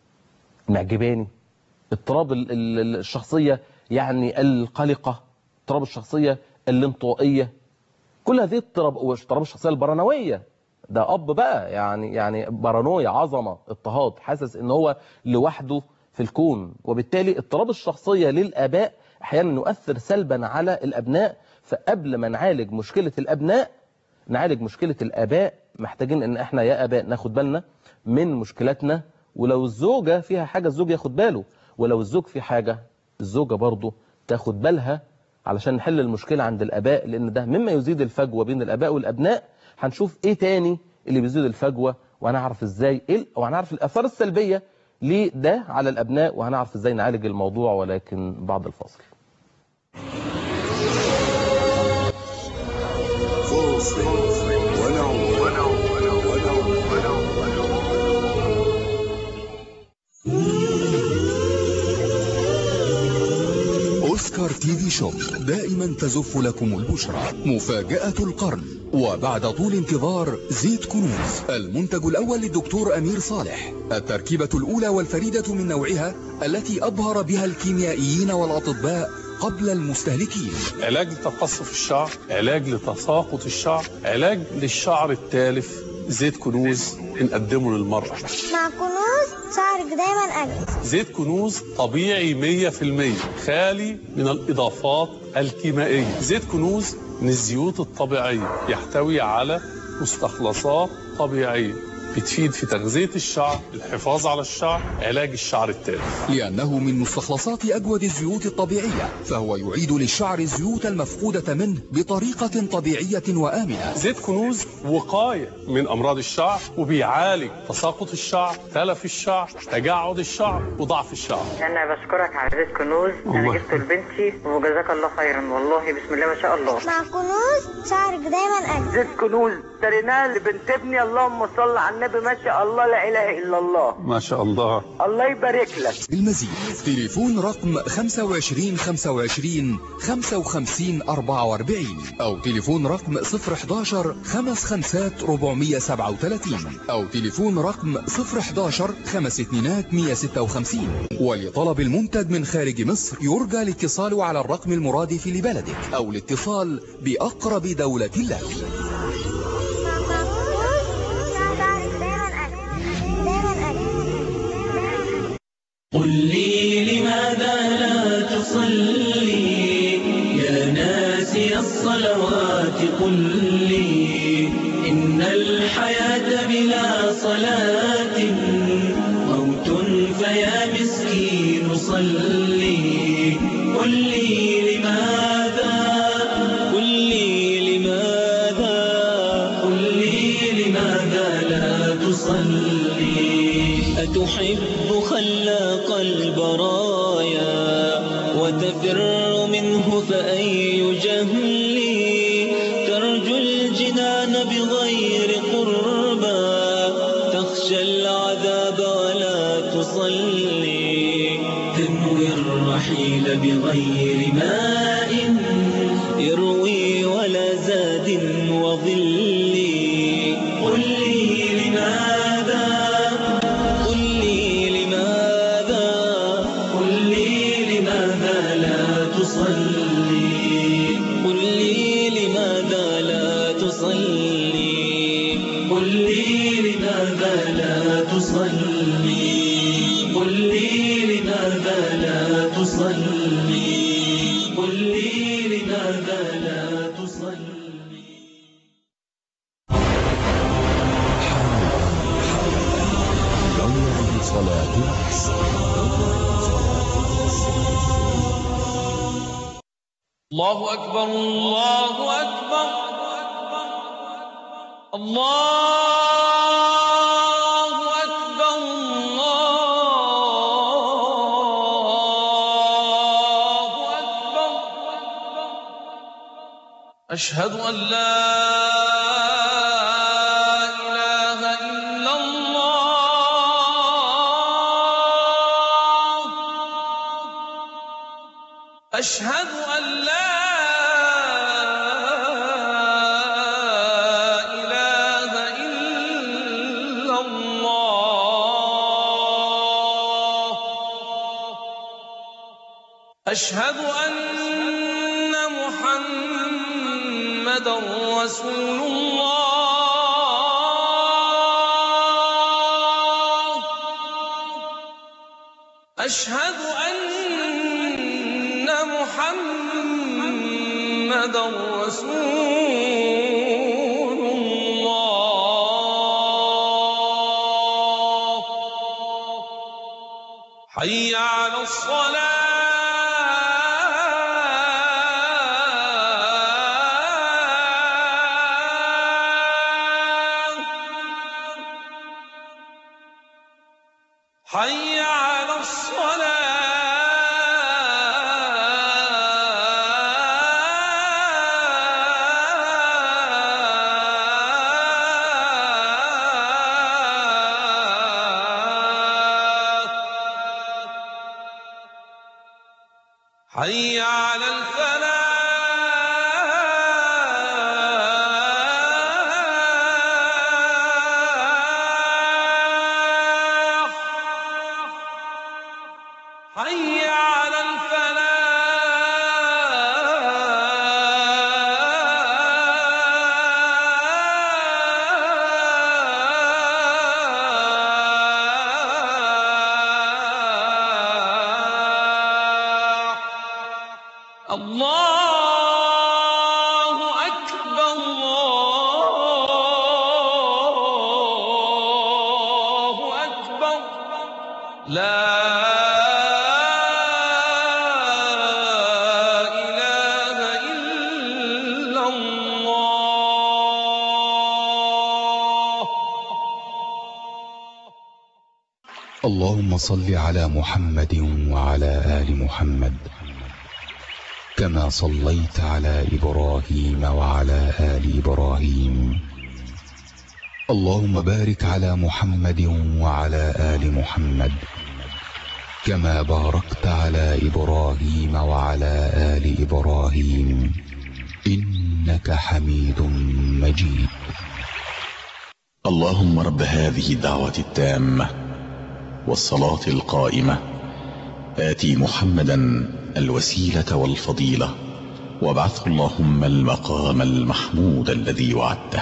معجباني اضطراب ال- ال- الشخصيه يعني القلقه اضطراب الشخصيه الانطوائيه كل هذه اضطراب واضطراب الشخصيه البرانويه ده اب بقى يعني يعني بارانويا عظمه اضطهاد حاسس ان هو لوحده في الكون وبالتالي اضطراب الشخصيه للاباء احيانا يؤثر سلبا على الابناء فقبل ما نعالج مشكله الابناء نعالج مشكله الاباء محتاجين ان احنا يا اباء ناخد بالنا من مشكلاتنا ولو الزوجه فيها حاجه الزوج ياخد باله ولو الزوج في حاجه الزوجه برضه تاخد بالها علشان نحل المشكله عند الاباء لان ده مما يزيد الفجوه بين الاباء والابناء هنشوف ايه تاني اللي بيزيد الفجوه وهنعرف ازاي ايه وهنعرف الاثار السلبيه لده على الابناء وهنعرف ازاي نعالج الموضوع ولكن بعد الفاصل فاصل ونعود أوسكار تي في شوب دائما تزف لكم البشرى مفاجأة القرن وبعد طول انتظار زيت كنوز المنتج الأول للدكتور أمير صالح التركيبة الأولى والفريدة من نوعها التي أبهر بها الكيميائيين والأطباء قبل المستهلكين علاج لتقصف الشعر علاج لتساقط الشعر علاج للشعر التالف زيت كنوز بنقدمه للمرأة مع كنوز شعرك دايما أجمل زيت كنوز طبيعي 100% خالي من الإضافات الكيميائية زيت كنوز من الزيوت الطبيعية يحتوي على مستخلصات طبيعية بتفيد في تغذية الشعر الحفاظ على الشعر علاج الشعر التالف لأنه من مستخلصات أجود الزيوت الطبيعية فهو يعيد للشعر الزيوت المفقودة منه بطريقة طبيعية وآمنة زيت كنوز وقاية من أمراض الشعر وبيعالج تساقط الشعر تلف الشعر تجعد الشعر وضعف الشعر انا بشكرك على زيت كنوز انا الله. جبته لبنتي وجزاك الله خيرا والله بسم الله ما شاء الله مع كنوز شعرك دايما أجمل زيت كنوز اشتريناه لبنت ابني اللهم صل على النبي ما شاء الله لا اله الا الله ما شاء الله الله يبارك لك بالمزيد تليفون رقم 25 25 55 44 أو تليفون رقم 011 55 437 أو تليفون رقم 011 خمس اتنينات 156 ولطلب المنتج من خارج مصر يرجى الاتصال على الرقم المرادف لبلدك أو الاتصال بأقرب دولة لك مع كنوز شعرك دايما أجمل دايما أجمل قل لي لماذا لا تصلي يا ناسي الصلوات قل لي إن الحياة بلا صلاة موت فيا مسكين صلي قل لي لماذا قل لي لماذا قل لي لماذا لا تصلي أتحب خلاق البرايا وتفر منه فأي جهل ترجو الجنان بغير قربى تخشى العذاب ولا تصلي تنوي الرحيل بغير ماء يروي ولا زاد وظل قل لي لماذا قل لي لماذا قل لي لماذا لا تصلي قل لي لماذا لا تصلي قل لي لماذا لا تصلي قل لي لماذا لا تصلي قل لي لماذا لا تصلي الله أكبر الله أكبر الله أكبر الله أكبر أشهد أن لا إله إلا الله أشهد أن لا إله إلا الله أشهد أن محمدا رسول الله أشهد أن محمدا رسول الله حي على الصلاة حي على الصلاة حي على الفلاح حي على الفلاح الله لا إله إلا الله اللهم صل على محمد وعلى آل محمد كما صليت على إبراهيم وعلى آل إبراهيم اللهم بارك على محمد وعلى آل محمد كما باركت على إبراهيم وعلى آل إبراهيم إنك حميد مجيد اللهم رب هذه الدعوة التامة والصلاة القائمة آتي محمدا الوسيلة والفضيلة وابعثه اللهم المقام المحمود الذي وعدته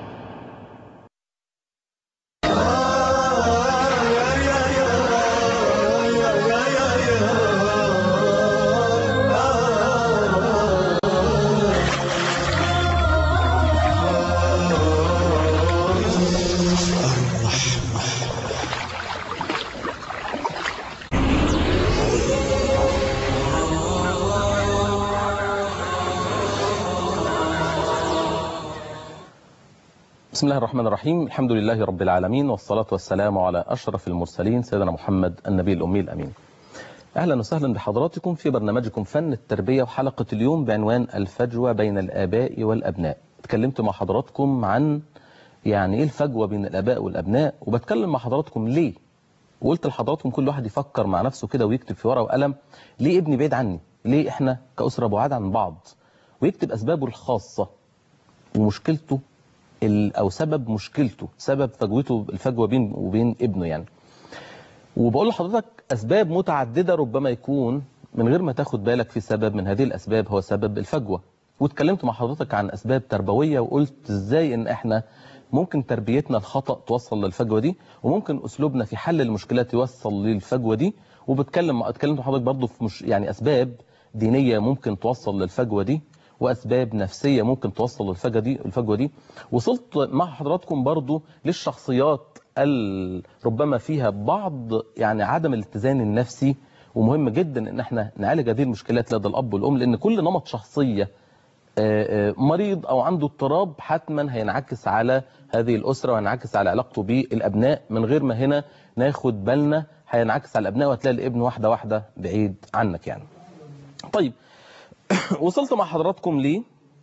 بسم الله الرحمن الرحيم الحمد لله رب العالمين والصلاة والسلام على أشرف المرسلين سيدنا محمد النبي الأمي الأمين أهلا وسهلا بحضراتكم في برنامجكم فن التربية وحلقة اليوم بعنوان الفجوة بين الآباء والأبناء اتكلمت مع حضراتكم عن يعني إيه الفجوة بين الآباء والأبناء وبتكلم مع حضراتكم ليه وقلت لحضراتكم كل واحد يفكر مع نفسه كده ويكتب في ورقة وقلم ليه ابني بعيد عني ليه احنا كأسرة بعاد عن بعض ويكتب أسبابه الخاصة ومشكلته ال- او سبب مشكلته سبب فجوته الفجوه بين وبين ابنه يعني وبقول لحضرتك اسباب متعدده ربما يكون من غير ما تاخد بالك في سبب من هذه الاسباب هو سبب الفجوه واتكلمت مع حضرتك عن اسباب تربويه وقلت ازاي ان احنا ممكن تربيتنا الخطا توصل للفجوه دي وممكن اسلوبنا في حل المشكلات يوصل للفجوه دي وبتكلم اتكلمت مع حضرتك برضه في مش يعني اسباب دينيه ممكن توصل للفجوه دي واسباب نفسيه ممكن توصل للفجوه دي الفجوه دي وصلت مع حضراتكم برضو للشخصيات ال- ربما فيها بعض يعني عدم الاتزان النفسي ومهم جدا ان احنا نعالج هذه المشكلات لدى الاب والام لان كل نمط شخصيه آه، آه، مريض او عنده اضطراب حتما هينعكس على هذه الاسره وهينعكس على علاقته بالابناء من غير ما هنا ناخد بالنا هينعكس على الابناء وهتلاقي الابن واحده واحده بعيد عنك يعني طيب وصلت مع حضراتكم ليه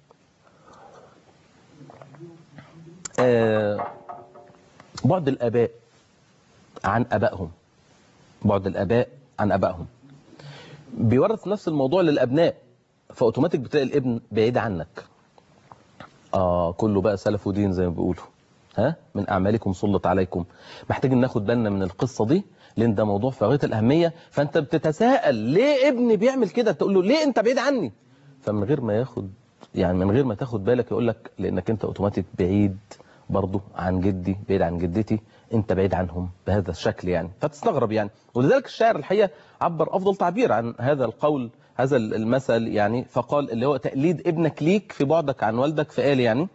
آه بعد الآباء عن أبائهم بعد الآباء عن أبائهم بيورث نفس الموضوع للأبناء فأوتوماتيك بتلاقي الابن بعيد عنك آه كله بقى سلف ودين زي ما بيقولوا ها من أعمالكم سلط عليكم محتاجين ناخد بالنا من القصة دي لأن ده موضوع في غاية الأهمية فأنت بتتساءل ليه ابني بيعمل كده تقول له ليه أنت بعيد عني فمن غير ما ياخد يعني من غير ما تاخد بالك يقول لك لأنك أنت أوتوماتيك بعيد برضه عن جدي بعيد عن جدتي انت بعيد عنهم بهذا الشكل يعني فتستغرب يعني ولذلك الشاعر الحقيقه عبر افضل تعبير عن هذا القول هذا المثل يعني فقال اللي هو تقليد ابنك ليك في بعدك عن والدك فقال يعني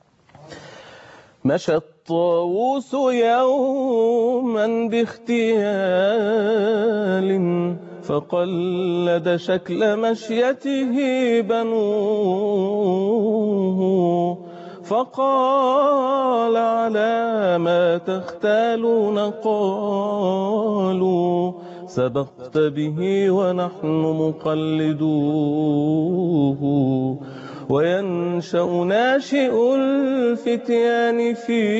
مشى الطاووس يوما باغتيال فقلد شكل مشيته بنوه فقال على ما تختالون قالوا سبقت به ونحن مقلدوه وينشأ ناشئ الفتيان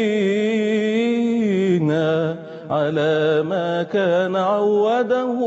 فينا على ما كان عوده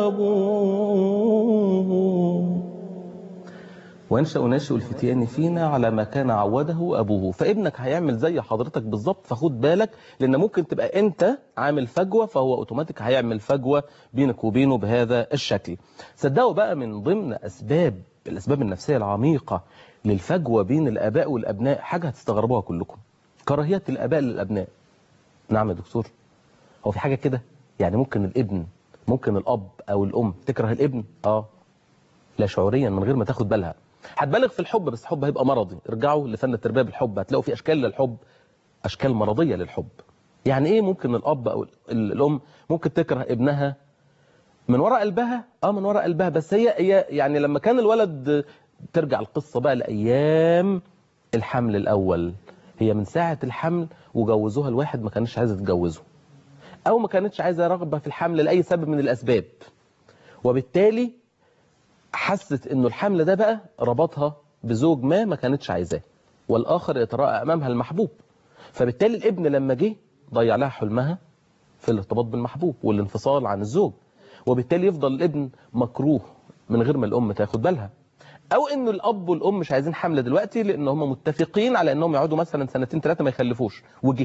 أبوه وينشأ ناشئ الفتيان فينا على ما كان عوده أبوه فابنك هيعمل زي حضرتك بالظبط فخد بالك لأن ممكن تبقى أنت عامل فجوة فهو أوتوماتيك هيعمل فجوة بينك وبينه بهذا الشكل صدقوا بقى من ضمن أسباب الأسباب النفسية العميقة للفجوة بين الآباء والأبناء حاجة هتستغربوها كلكم كراهية الآباء للأبناء نعم يا دكتور هو في حاجة كده يعني ممكن الابن ممكن الأب أو الأم تكره الابن آه لا شعوريا من غير ما تاخد بالها هتبالغ في الحب بس الحب هيبقى مرضي ارجعوا لفن التربيه بالحب هتلاقوا في اشكال للحب اشكال مرضيه للحب يعني ايه ممكن الاب او ال- الام ممكن تكره ابنها من وراء قلبها اه من وراء قلبها بس هي هي يعني لما كان الولد ترجع القصه بقى لايام الحمل الاول هي من ساعه الحمل وجوزوها الواحد ما كانش عايزه تتجوزه او ما كانتش عايزه رغبه في الحمل لاي سبب من الاسباب وبالتالي حست انه الحمل ده بقى ربطها بزوج ما ما كانتش عايزاه والاخر يتراءى امامها المحبوب فبالتالي الابن لما جه ضيع لها حلمها في الارتباط بالمحبوب والانفصال عن الزوج وبالتالي يفضل الابن مكروه من غير ما الام تاخد بالها او انه الاب والام مش عايزين حمل دلوقتي لان هم متفقين على انهم يقعدوا مثلا سنتين ثلاثه ما يخلفوش وجه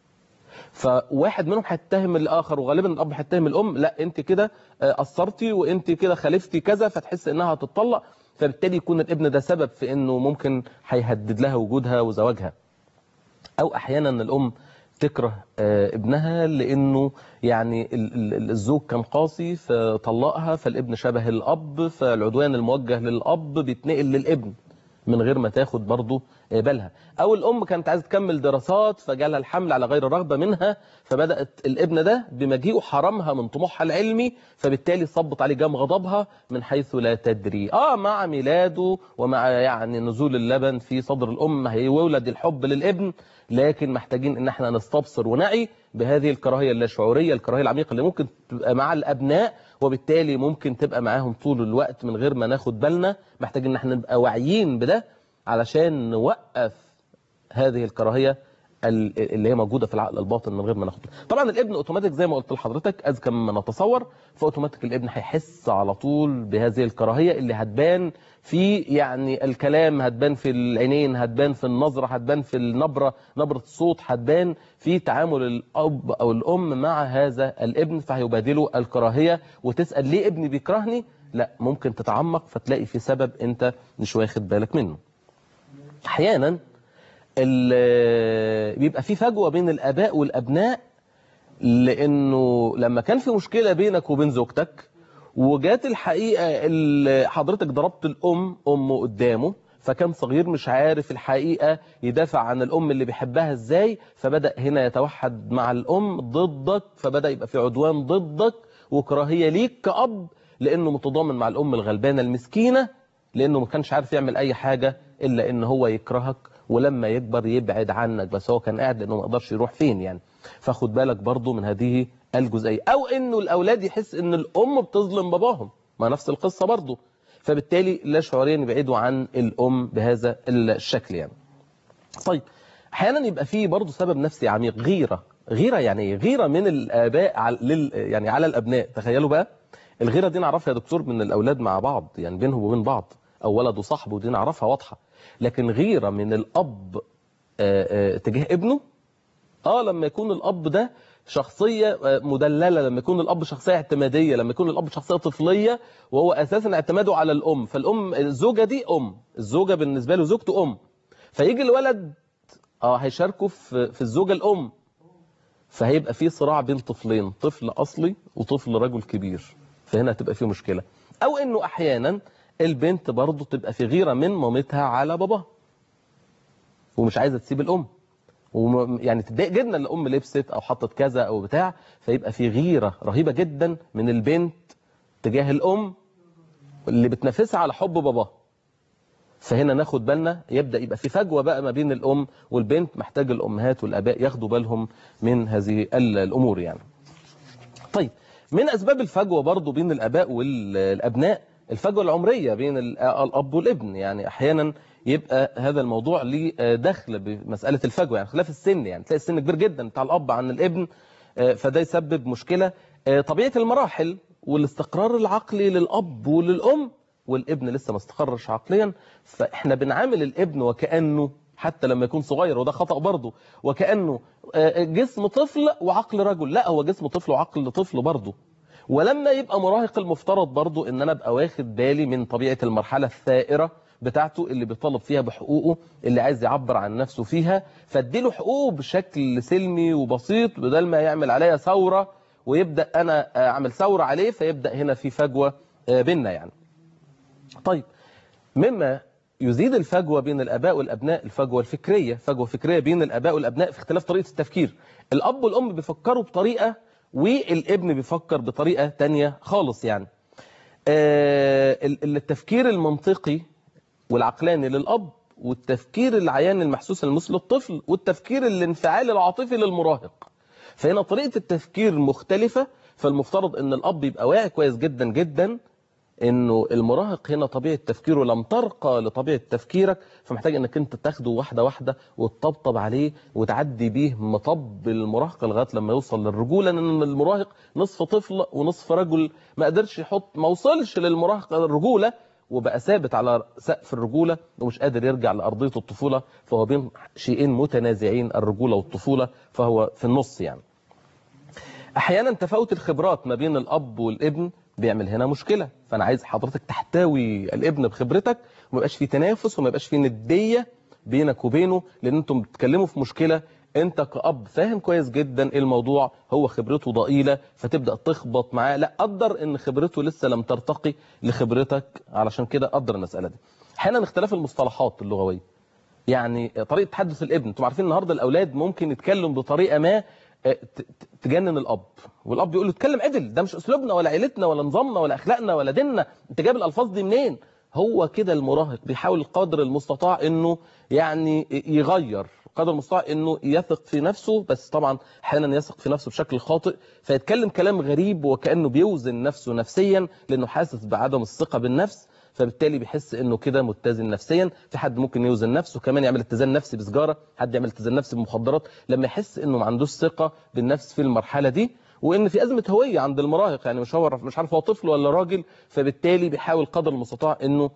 فواحد منهم هيتهم الاخر وغالبا الاب هيتهم الام لا انت كده آه، قصرتي وانت كده خالفتي كذا فتحس انها هتطلق فبالتالي يكون الابن ده سبب في انه ممكن هيهدد لها وجودها وزواجها او احيانا الام تكره آه، ابنها لانه يعني ال- ال- الزوج كان قاسي فطلقها فالابن شبه الاب فالعدوان الموجه للاب بيتنقل للابن من غير ما تاخد برضه آه، بالها او الام كانت عايزه تكمل دراسات فجالها الحمل على غير رغبه منها فبدات الابن ده بمجيئه حرمها من طموحها العلمي فبالتالي صبت عليه جام غضبها من حيث لا تدري اه مع ميلاده ومع يعني نزول اللبن في صدر الام هيولد الحب للابن لكن محتاجين ان احنا نستبصر ونعي بهذه الكراهيه اللاشعوريه الكراهيه العميقه اللي ممكن تبقى مع الابناء وبالتالي ممكن تبقى معاهم طول الوقت من غير ما ناخد بالنا محتاجين ان احنا نبقى واعيين بده علشان نوقف هذه الكراهيه ال- اللي هي موجوده في العقل الباطن من غير ما ناخد بالنا. طبعا الابن اوتوماتيك زي ما قلت لحضرتك اذكى مما نتصور فاوتوماتيك الابن هيحس على طول بهذه الكراهيه اللي هتبان في يعني الكلام هتبان في العينين هتبان في النظره هتبان في النبره نبره الصوت هتبان في تعامل الاب او الام مع هذا الابن فهيبادله الكراهيه وتسال ليه ابني بيكرهني لا ممكن تتعمق فتلاقي في سبب انت مش واخد بالك منه احيانا ال- بيبقى في فجوه بين الاباء والابناء لانه لما كان في مشكله بينك وبين زوجتك وجات الحقيقه ال- حضرتك ضربت الام امه قدامه فكان صغير مش عارف الحقيقه يدافع عن الام اللي بيحبها ازاي فبدا هنا يتوحد مع الام ضدك فبدا يبقى في عدوان ضدك وكراهيه ليك كاب لانه متضامن مع الام الغلبانه المسكينه لانه ما كانش عارف يعمل اي حاجه الا ان هو يكرهك ولما يكبر يبعد عنك بس هو كان قاعد لانه ما قدرش يروح فين يعني فخد بالك برضو من هذه الجزئيه او انه الاولاد يحس ان الام بتظلم باباهم ما نفس القصه برضو فبالتالي لا شعوريا يبعدوا عن الام بهذا الشكل يعني طيب احيانا يبقى فيه برضه سبب نفسي عميق غيره غيره يعني ايه غيره من الاباء على لل يعني على الابناء تخيلوا بقى الغيره دي نعرفها يا دكتور من الاولاد مع بعض يعني بينهم وبين بعض او ولد وصاحبه دي نعرفها واضحه لكن غيره من الاب آه، آه، تجاه ابنه اه لما يكون الاب ده شخصيه آه، مدلله لما يكون الاب شخصيه اعتماديه لما يكون الاب شخصيه طفليه وهو اساسا اعتماده على الام فالام الزوجه دي ام الزوجه بالنسبه له زوجته ام فيجي الولد اه هيشاركوا في في الزوجه الام فهيبقى في صراع بين طفلين طفل اصلي وطفل رجل كبير فهنا هتبقى في مشكله او انه احيانا البنت برضه تبقى في غيره من مامتها على باباها ومش عايزه تسيب الام وم... يعني تتضايق جدا الام لبست او حطت كذا او بتاع فيبقى في غيره رهيبه جدا من البنت تجاه الام اللي بتنافسها على حب باباها فهنا ناخد بالنا يبدا يبقى في فجوه بقى ما بين الام والبنت محتاج الامهات والاباء ياخدوا بالهم من هذه ال- الامور يعني طيب من اسباب الفجوه برضو بين الاباء والابناء الفجوه العمريه بين ال- الاب والابن يعني احيانا يبقى هذا الموضوع ليه دخل بمساله الفجوه يعني خلاف السن يعني تلاقي السن كبير جدا بتاع الاب عن الابن آه، فده يسبب مشكله آه، طبيعه المراحل والاستقرار العقلي للاب وللام والابن لسه ما استقرش عقليا فاحنا بنعامل الابن وكانه حتى لما يكون صغير وده خطأ برضه وكأنه آه، جسم طفل وعقل رجل لا هو جسم طفل وعقل طفل برضه ولما يبقى مراهق المفترض برضه ان انا ابقى واخد بالي من طبيعة المرحلة الثائرة بتاعته اللي بيطالب فيها بحقوقه اللي عايز يعبر عن نفسه فيها فاديله حقوقه بشكل سلمي وبسيط بدل ما يعمل عليا ثورة ويبدأ انا آه، اعمل ثورة عليه فيبدأ هنا في فجوة آه، بيننا يعني طيب مما يزيد الفجوة بين الآباء والأبناء الفجوة الفكرية فجوة فكرية بين الآباء والأبناء في اختلاف طريقة التفكير الأب والأم بيفكروا بطريقة والابن بيفكر بطريقة تانية خالص يعني آه، ال- التفكير المنطقي والعقلاني للأب والتفكير العيان المحسوس المس للطفل والتفكير الانفعالي العاطفي للمراهق فهنا طريقة التفكير مختلفة فالمفترض ان الأب يبقى واعي كويس جدا جدا انه المراهق هنا طبيعه تفكيره لم ترقى لطبيعه تفكيرك فمحتاج انك انت تاخده واحده واحده وتطبطب عليه وتعدي بيه مطب المراهقه لغايه لما يوصل للرجوله لان المراهق نصف طفل ونصف رجل ما قدرش يحط ما وصلش للمراهقه الرجوله وبقى ثابت على سقف الرجوله ومش قادر يرجع لارضيه الطفوله فهو بين شيئين متنازعين الرجوله والطفوله فهو في النص يعني احيانا تفاوت الخبرات ما بين الاب والابن بيعمل هنا مشكله فانا عايز حضرتك تحتوي الابن بخبرتك وما يبقاش في تنافس وما يبقاش في نديه بينك وبينه لان انتم بتتكلموا في مشكله انت كاب فاهم كويس جدا ايه الموضوع هو خبرته ضئيله فتبدا تخبط معاه لا قدر ان خبرته لسه لم ترتقي لخبرتك علشان كده قدر المساله دي احيانا اختلاف المصطلحات اللغويه يعني طريقه تحدث الابن انتم عارفين النهارده الاولاد ممكن يتكلم بطريقه ما آه، ت- ت- تجنن الاب والاب يقول له اتكلم عدل ده مش اسلوبنا ولا عيلتنا ولا نظامنا ولا اخلاقنا ولا ديننا انت جايب الالفاظ دي منين هو كده المراهق بيحاول قدر المستطاع انه يعني يغير قدر المستطاع انه يثق في نفسه بس طبعا احيانا يثق في نفسه بشكل خاطئ فيتكلم كلام غريب وكانه بيوزن نفسه نفسيا لانه حاسس بعدم الثقه بالنفس فبالتالي بيحس انه كده متزن نفسيا في حد ممكن يوزن نفسه كمان يعمل اتزان نفسي بسجاره حد يعمل اتزان نفسي بمخدرات لما يحس انه ما عندوش ثقه بالنفس في المرحله دي وان في ازمه هويه عند المراهق يعني مش هو مش عارف هو طفل ولا راجل فبالتالي بيحاول قدر المستطاع انه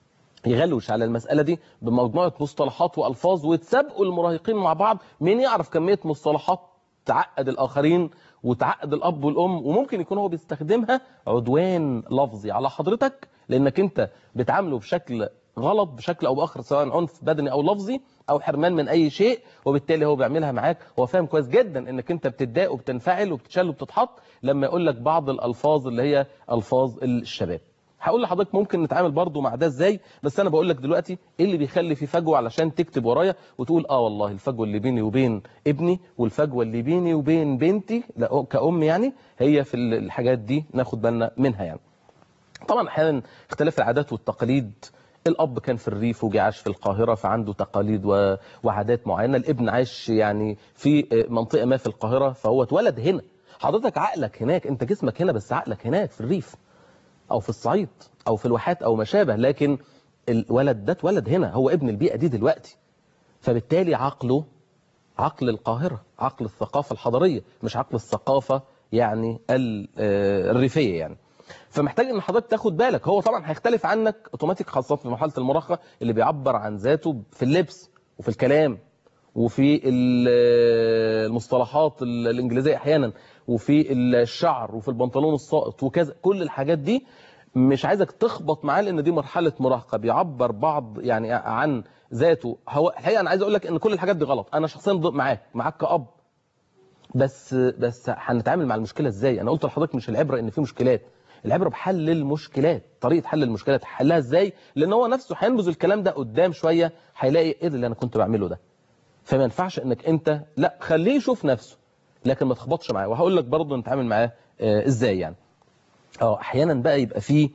يغلوش على المسألة دي بمجموعة مصطلحات وألفاظ ويتسابقوا المراهقين مع بعض مين يعرف كمية مصطلحات تعقد الآخرين وتعقد الأب والأم وممكن يكون هو بيستخدمها عدوان لفظي على حضرتك لأنك أنت بتعامله بشكل غلط بشكل أو بآخر سواء عنف بدني أو لفظي أو حرمان من أي شيء وبالتالي هو بيعملها معاك هو فاهم كويس جدا إنك أنت بتتضايق وبتنفعل وبتشل وبتتحط لما يقول لك بعض الألفاظ اللي هي ألفاظ الشباب هقول لحضرتك ممكن نتعامل برضو مع ده ازاي بس انا بقول لك دلوقتي ايه اللي بيخلي في فجوه علشان تكتب ورايا وتقول اه والله الفجوه اللي بيني وبين ابني والفجوه اللي بيني وبين بنتي لا كأم يعني هي في الحاجات دي ناخد بالنا منها يعني طبعا احيانا اختلاف العادات والتقاليد الاب كان في الريف وجي عاش في القاهره فعنده تقاليد و- وعادات معينه الابن عايش يعني في منطقه ما في القاهره فهو اتولد هنا حضرتك عقلك هناك انت جسمك هنا بس عقلك هناك في الريف او في الصعيد او في الواحات او ما شابه لكن الولد ده اتولد هنا هو ابن البيئه دي دلوقتي فبالتالي عقله عقل القاهره عقل الثقافه الحضاريه مش عقل الثقافه يعني ال- آه، الريفيه يعني فمحتاج ان حضرتك تاخد بالك هو طبعا هيختلف عنك اوتوماتيك خاصه في مرحله المراهقه اللي بيعبر عن ذاته في اللبس وفي الكلام وفي ال- المصطلحات ال- الانجليزيه احيانا وفي الشعر وفي البنطلون الساقط وكذا كل الحاجات دي مش عايزك تخبط معاه لان دي مرحله مراهقه بيعبر بعض يعني عن ذاته هو الحقيقه انا عايز اقول لك ان كل الحاجات دي غلط انا شخصيا ضد- معاك معاك كاب بس بس هنتعامل مع المشكله ازاي انا قلت لحضرتك مش العبره ان في مشكلات العبره بحل المشكلات طريقه حل المشكلات حلها ازاي لان هو نفسه هينبذ الكلام ده قدام شويه هيلاقي ايه ده اللي انا كنت بعمله ده فما ينفعش انك انت لا خليه يشوف نفسه لكن ما تخبطش معاه وهقول لك برضه نتعامل معاه آه، ازاي يعني اه احيانا بقى يبقى فيه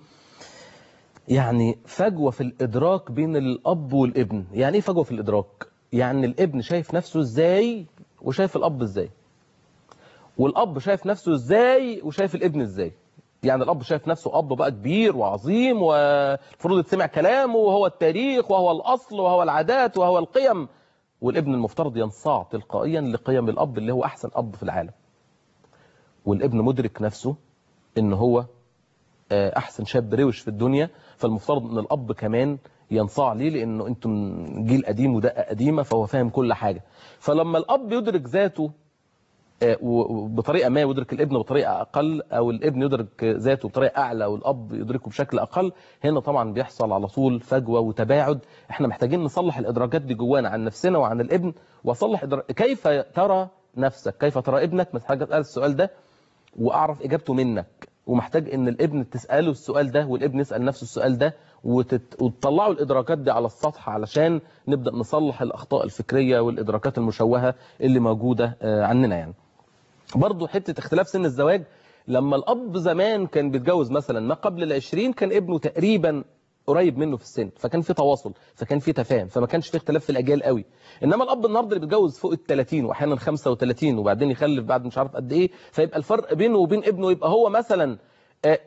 يعني فجوه في الادراك بين الاب والابن يعني ايه فجوه في الادراك يعني الابن شايف نفسه ازاي وشايف الاب ازاي والاب شايف نفسه ازاي وشايف الابن ازاي يعني الاب شايف نفسه اب بقى كبير وعظيم والمفروض يتسمع كلامه وهو التاريخ وهو الاصل وهو العادات وهو القيم والابن المفترض ينصاع تلقائيا لقيم الاب اللي هو احسن اب في العالم والابن مدرك نفسه ان هو آه، احسن شاب روش في الدنيا فالمفترض ان الاب كمان ينصاع ليه لانه انتم جيل قديم ودقه قديمه فهو فاهم كل حاجه فلما الاب يدرك ذاته آه، و- وبطريقه ما ويدرك الابن بطريقه اقل او الابن يدرك ذاته بطريقه اعلى والاب يدركه بشكل اقل هنا طبعا بيحصل على طول فجوه وتباعد احنا محتاجين نصلح الادراكات دي جوانا عن نفسنا وعن الابن واصلح إدرا... كيف ترى نفسك كيف ترى ابنك محتاج اسال السؤال ده واعرف اجابته منك ومحتاج ان الابن تساله السؤال ده والابن يسال نفسه السؤال ده وتت... وتطلعوا الادراكات دي على السطح علشان نبدا نصلح الاخطاء الفكريه والادراكات المشوهه اللي موجوده آه، عننا يعني برضو حته اختلاف سن الزواج لما الاب زمان كان بيتجوز مثلا ما قبل العشرين كان ابنه تقريبا قريب منه في السن فكان في تواصل فكان في تفاهم فما كانش في اختلاف في الاجيال قوي انما الاب النهارده اللي بيتجوز فوق ال 30 واحيانا 35 وبعدين يخلف بعد مش عارف قد ايه فيبقى الفرق بينه وبين ابنه يبقى هو مثلا آه،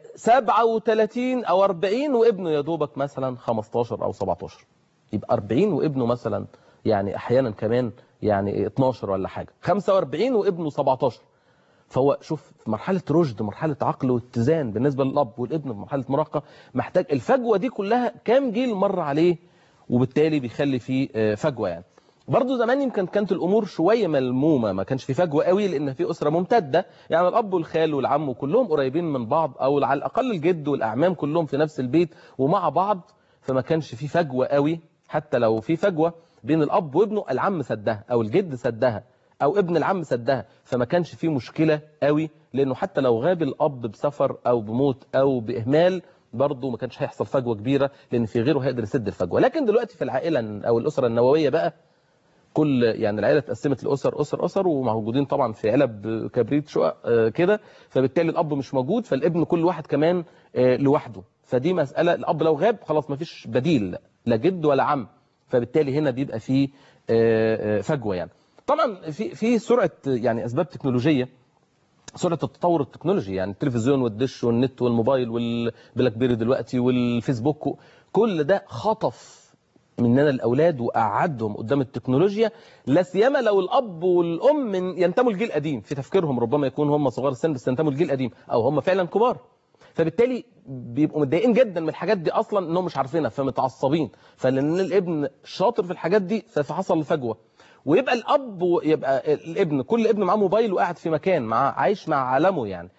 37 او 40 وابنه يا دوبك مثلا 15 او 17 يبقى 40 وابنه مثلا يعني احيانا كمان يعني 12 ولا حاجه 45 وابنه 17 فهو شوف في مرحله رشد مرحله عقل واتزان بالنسبه للاب والابن في مرحله مراهقه محتاج الفجوه دي كلها كام جيل مر عليه وبالتالي بيخلي فيه آه، فجوه يعني برضه زمان يمكن كانت الامور شويه ملمومه ما كانش في فجوه قوي لان في اسره ممتده يعني الاب والخال والعم كلهم قريبين من بعض او على الاقل الجد والاعمام كلهم في نفس البيت ومع بعض فما كانش في فجوه قوي حتى لو في فجوه بين الاب وابنه العم سدها او الجد سدها او ابن العم سدها فما كانش في مشكله قوي لانه حتى لو غاب الاب بسفر او بموت او باهمال برضه ما كانش هيحصل فجوه كبيره لان في غيره هيقدر يسد الفجوه لكن دلوقتي في العائله او الاسره النوويه بقى كل يعني العيله اتقسمت لاسر اسر اسر وموجودين طبعا في علب كبريت شقق آه، كده فبالتالي الاب مش موجود فالابن كل واحد كمان آه، لوحده فدي مساله الاب لو غاب خلاص ما فيش بديل لا جد ولا عم فبالتالي هنا بيبقى في آه، آه، فجوه يعني طبعا في في سرعه يعني اسباب تكنولوجيه سرعه التطور التكنولوجي يعني التلفزيون والدش والنت والموبايل والبلاك بيري دلوقتي والفيسبوك كل ده خطف مننا الاولاد وقعدهم قدام التكنولوجيا لا سيما لو الاب والام من ينتموا لجيل قديم في تفكيرهم ربما يكون هم صغار السن بس ينتموا لجيل قديم او هم فعلا كبار فبالتالي بيبقوا متضايقين جدا من الحاجات دي اصلا انهم مش عارفينها فمتعصبين فلان الابن شاطر في الحاجات دي فحصل فجوه ويبقى الاب يبقى الابن كل ابن معاه موبايل وقاعد في مكان مع عايش مع عالمه يعني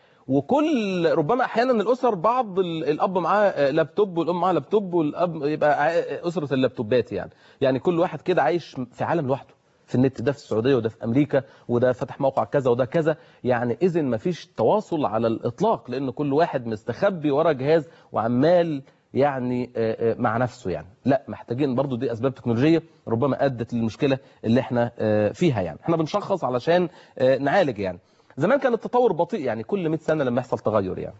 وكل ربما احيانا الاسر بعض ال- الاب معاه لابتوب والام معاها لابتوب والاب يبقى ع- اسره اللابتوبات يعني يعني كل واحد كده عايش في عالم لوحده في النت ده في السعوديه وده في امريكا وده فتح موقع كذا وده كذا يعني اذا ما فيش تواصل على الاطلاق لان كل واحد مستخبي ورا جهاز وعمال يعني آه، آه، مع نفسه يعني لا محتاجين برضو دي اسباب تكنولوجيه ربما ادت للمشكله اللي احنا آه، فيها يعني احنا بنشخص علشان آه، نعالج يعني زمان كان التطور بطيء يعني كل 100 سنه لما يحصل تغير يعني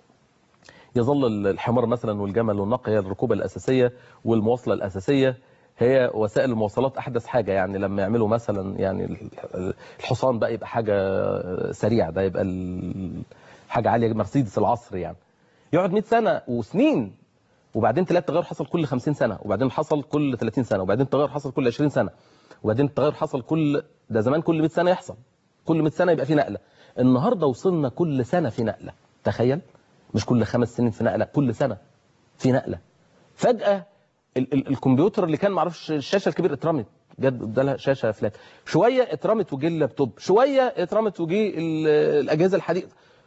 يظل الحمار مثلا والجمل والناقه هي الركوبه الاساسيه والمواصله الاساسيه هي وسائل المواصلات احدث حاجه يعني لما يعملوا مثلا يعني الحصان بقى يبقى حاجه سريعه ده يبقى ال- حاجه عاليه مرسيدس العصر يعني يقعد 100 سنه وسنين وبعدين تلاقي التغير حصل كل 50 سنه وبعدين حصل كل 30 سنه وبعدين التغير حصل كل 20 سنه وبعدين التغير حصل كل ده زمان كل 100 سنه يحصل كل 100 سنه يبقى في نقله النهارده وصلنا كل سنه في نقله تخيل مش كل خمس سنين في نقله كل سنه في نقله فجاه ال ال الكمبيوتر اللي كان معرفش الشاشه الكبيره اترمت جد قدامها شاشه فلات شويه اترمت وجه اللابتوب شويه اترمت وجه ال- الاجهزه الحديثه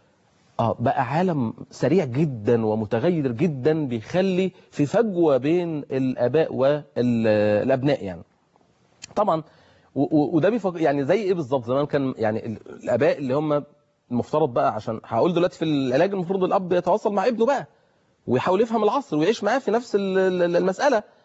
اه بقى عالم سريع جدا ومتغير جدا بيخلي في فجوه بين الاباء والابناء يعني طبعا و- و- وده بيفك... يعني زي ايه بالظبط زمان كان يعني ال- الاباء اللي هم المفترض بقى عشان هقول دلوقتي في العلاج المفروض الاب يتواصل مع ابنه بقى ويحاول يفهم العصر ويعيش معاه في نفس ال- ال- المساله آه،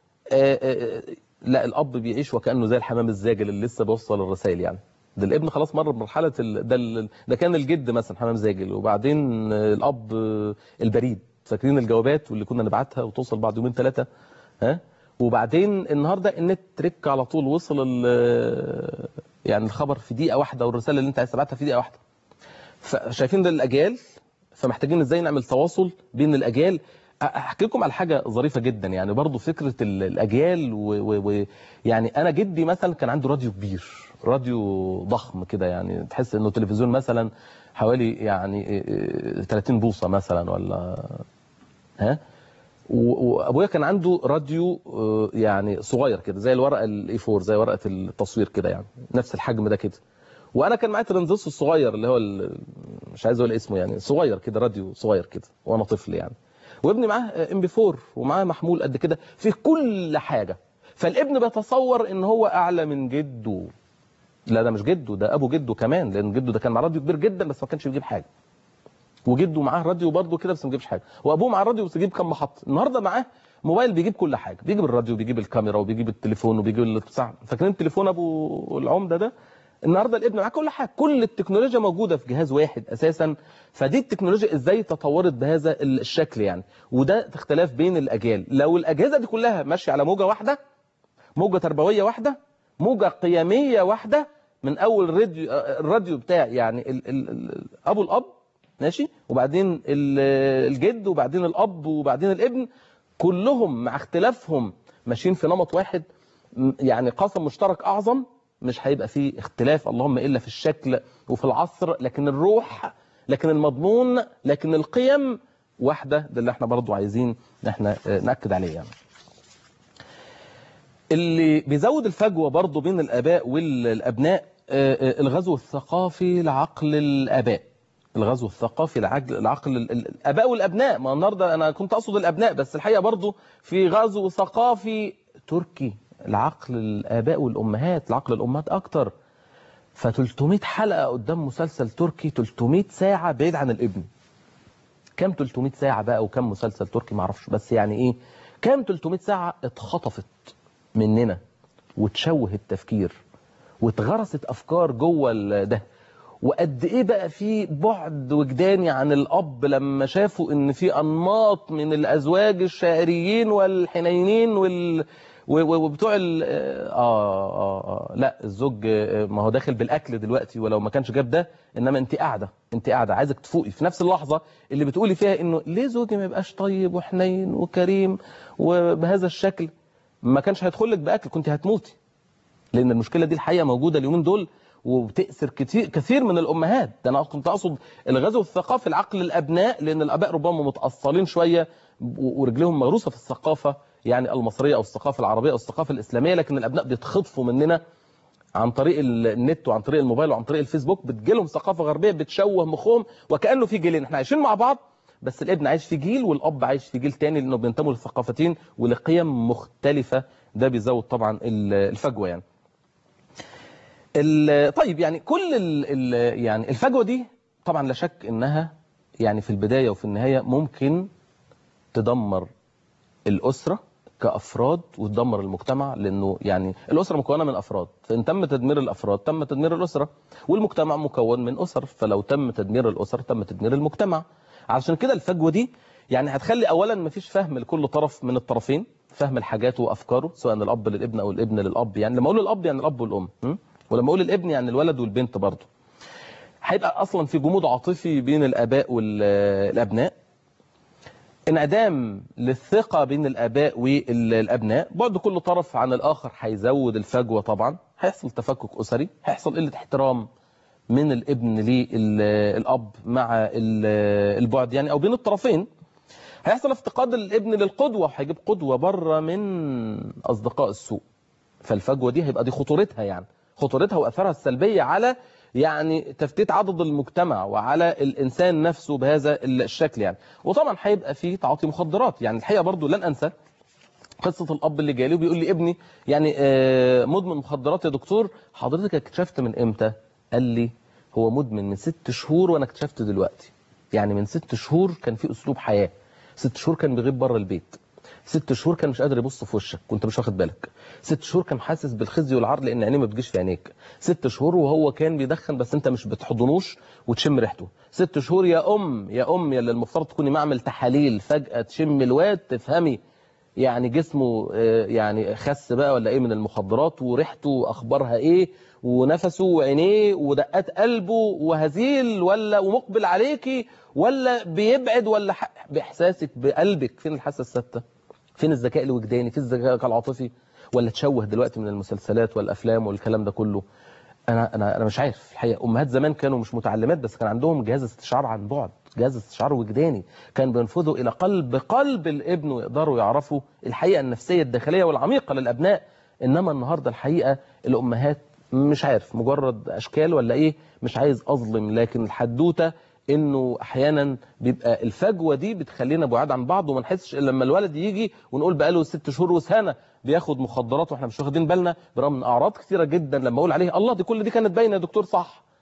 آه، لا الاب بيعيش وكانه زي الحمام الزاجل اللي لسه بيوصل الرسائل يعني ده الابن خلاص مر بمرحله ال... ده ال... ده كان الجد مثلا حمام زاجل وبعدين آه، الاب آه، البريد فاكرين الجوابات واللي كنا نبعتها وتوصل بعد يومين ثلاثه ها وبعدين النهارده النت ترك على طول وصل ال... يعني الخبر في دقيقه واحده والرساله اللي انت عايز تبعتها في دقيقه واحده فشايفين ده الاجيال فمحتاجين ازاي نعمل تواصل بين الاجيال احكي لكم على حاجه ظريفه جدا يعني برضو فكره ال- الاجيال و... و... و... يعني انا جدي مثلا كان عنده راديو كبير راديو ضخم كده يعني تحس انه تلفزيون مثلا حوالي يعني إيه إيه 30 بوصه مثلا ولا ها و- وابويا كان عنده راديو آه، يعني صغير كده زي الورقه الاي 4 زي ورقه التصوير كده يعني نفس الحجم ده كده وانا كان معايا ترانزستور الصغير اللي هو ال- مش عايز اقول اسمه يعني صغير كده راديو صغير كده وانا طفل يعني وابني معاه ام بي 4 ومعاه محمول قد كده في كل حاجه فالابن بيتصور ان هو اعلى من جده لا ده مش جده ده ابو جده كمان لان جده ده كان مع راديو كبير جدا بس ما كانش بيجيب حاجه وجده معاه راديو برضه كده بس ما بيجيبش حاجه وابوه معاه راديو بس يجيب كام محطه النهارده معاه موبايل بيجيب كل حاجه بيجيب الراديو بيجيب الكاميرا وبيجيب التليفون وبيجيب البتاع فاكرين التليفون ابو العمده ده النهارده الابن معاه كل حاجه كل التكنولوجيا موجوده في جهاز واحد اساسا فدي التكنولوجيا ازاي تطورت بهذا الشكل يعني وده اختلاف بين الاجيال لو الاجهزه دي كلها ماشيه على موجه واحده موجه تربويه واحده موجه قيميه واحده من اول الراديو الراديو بتاع يعني ال ال ال ابو الاب ماشي وبعدين ال- الجد وبعدين الاب وبعدين الابن كلهم مع اختلافهم ماشيين في نمط واحد م- يعني قاسم مشترك اعظم مش هيبقى فيه اختلاف اللهم الا في الشكل وفي العصر لكن الروح لكن المضمون لكن القيم واحده ده اللي احنا برضو عايزين ان احنا آه، ناكد عليه يعني. اللي بيزود الفجوه برضو بين الاباء والابناء آه، آه، الغزو الثقافي لعقل الاباء الغزو الثقافي لعقل لعقل ال- ال- الاباء والابناء ما النهارده انا كنت اقصد الابناء بس الحقيقه برضو في غزو ثقافي تركي لعقل الاباء والامهات لعقل الامهات اكتر ف 300 حلقه قدام مسلسل تركي 300 ساعه بعيد عن الابن كام 300 ساعه بقى وكم مسلسل تركي معرفش بس يعني ايه كام 300 ساعه اتخطفت مننا وتشوه التفكير واتغرست افكار جوه ال- ده وقد ايه بقى في بعد وجداني عن الاب لما شافوا ان في انماط من الازواج الشاعريين والحنينين وال و- و- وبتوع ال آه, آه, اه لا الزوج آه، ما هو داخل بالاكل دلوقتي ولو ما كانش جاب ده انما انت قاعده انت قاعده عايزك تفوقي في نفس اللحظه اللي بتقولي فيها انه ليه زوجي ما يبقاش طيب وحنين وكريم وبهذا الشكل ما كانش هيدخل لك باكل كنت هتموتي لان المشكله دي الحقيقه موجوده اليومين دول وبتأثر كتير كثير من الامهات ده انا كنت اقصد الغزو الثقافي لعقل الابناء لان الاباء ربما متاصلين شويه و- ورجلهم مغروسه في الثقافه يعني المصريه او الثقافه العربيه او الثقافه الاسلاميه لكن الابناء بيتخطفوا مننا عن طريق النت وعن طريق الموبايل وعن طريق الفيسبوك بتجيلهم ثقافه غربيه بتشوه مخهم وكانه في جيلين احنا عايشين مع بعض بس الابن عايش في جيل والاب عايش في جيل تاني لانه بينتموا لثقافتين ولقيم مختلفه ده بيزود طبعا ال- الفجوه يعني ال- طيب يعني كل ال ال يعني الفجوه دي طبعا لا شك انها يعني في البدايه وفي النهايه ممكن تدمر الاسره كافراد وتدمر المجتمع لانه يعني الاسره مكونه من افراد فان تم تدمير الافراد تم تدمير الاسره والمجتمع مكون من اسر فلو تم تدمير الاسر تم تدمير المجتمع علشان كده الفجوه دي يعني هتخلي اولا مفيش فهم لكل طرف من الطرفين فهم الحاجات وافكاره سواء الاب للابن او الابن للاب يعني لما اقول الاب يعني الاب والام م? ولما اقول الابن يعني الولد والبنت برضه هيبقى اصلا في جمود عاطفي بين الاباء والابناء انعدام للثقه بين الاباء والابناء بعد كل طرف عن الاخر هيزود الفجوه طبعا هيحصل تفكك اسري هيحصل قله احترام من الابن للاب مع ال- البعد يعني او بين الطرفين هيحصل افتقاد الابن للقدوه هيجيب قدوه بره من اصدقاء السوء فالفجوه دي هيبقى دي خطورتها يعني خطورتها واثرها السلبيه على يعني تفتيت عدد المجتمع وعلى الانسان نفسه بهذا الشكل يعني وطبعا هيبقى في تعاطي مخدرات يعني الحقيقه برضو لن انسى قصه الاب اللي جالي وبيقول لي ابني يعني آه، مدمن مخدرات يا دكتور حضرتك اكتشفت من امتى قال لي هو مدمن من ست شهور وانا اكتشفت دلوقتي يعني من ست شهور كان في اسلوب حياه ست شهور كان بيغيب بره البيت ست شهور كان مش قادر يبص في وشك كنت مش واخد بالك ست شهور كان حاسس بالخزي والعار لان عينيه ما بتجيش في عينيك ست شهور وهو كان بيدخن بس انت مش بتحضنوش وتشم ريحته ست شهور يا ام يا ام يا اللي المفترض تكوني معمل تحاليل فجاه تشم الواد تفهمي يعني جسمه آه، يعني خس بقى ولا ايه من المخدرات وريحته اخبارها ايه ونفسه وعينيه ودقات قلبه وهزيل ولا ومقبل عليكي ولا بيبعد ولا ح- باحساسك بقلبك فين الحاسه السادسه فين الذكاء الوجداني فين الذكاء العاطفي ولا تشوه دلوقتي من المسلسلات والافلام والكلام ده كله انا انا انا مش عارف الحقيقه امهات زمان كانوا مش متعلمات بس كان عندهم جهاز استشعار عن بعد جهاز استشعار وجداني كان بينفذوا الى قلب قلب الابن ويقدروا يعرفوا الحقيقه النفسيه الداخليه والعميقه للابناء انما النهارده الحقيقه الامهات مش عارف مجرد اشكال ولا ايه مش عايز اظلم لكن الحدوته انه احيانا بيبقى الفجوه دي بتخلينا بعاد عن بعض وما نحسش الا لما الولد يجي ونقول بقاله ست شهور وسنه بياخد مخدرات واحنا مش واخدين بالنا برغم من اعراض كثيره جدا لما اقول عليه الله دي كل دي كانت باينه يا دكتور صح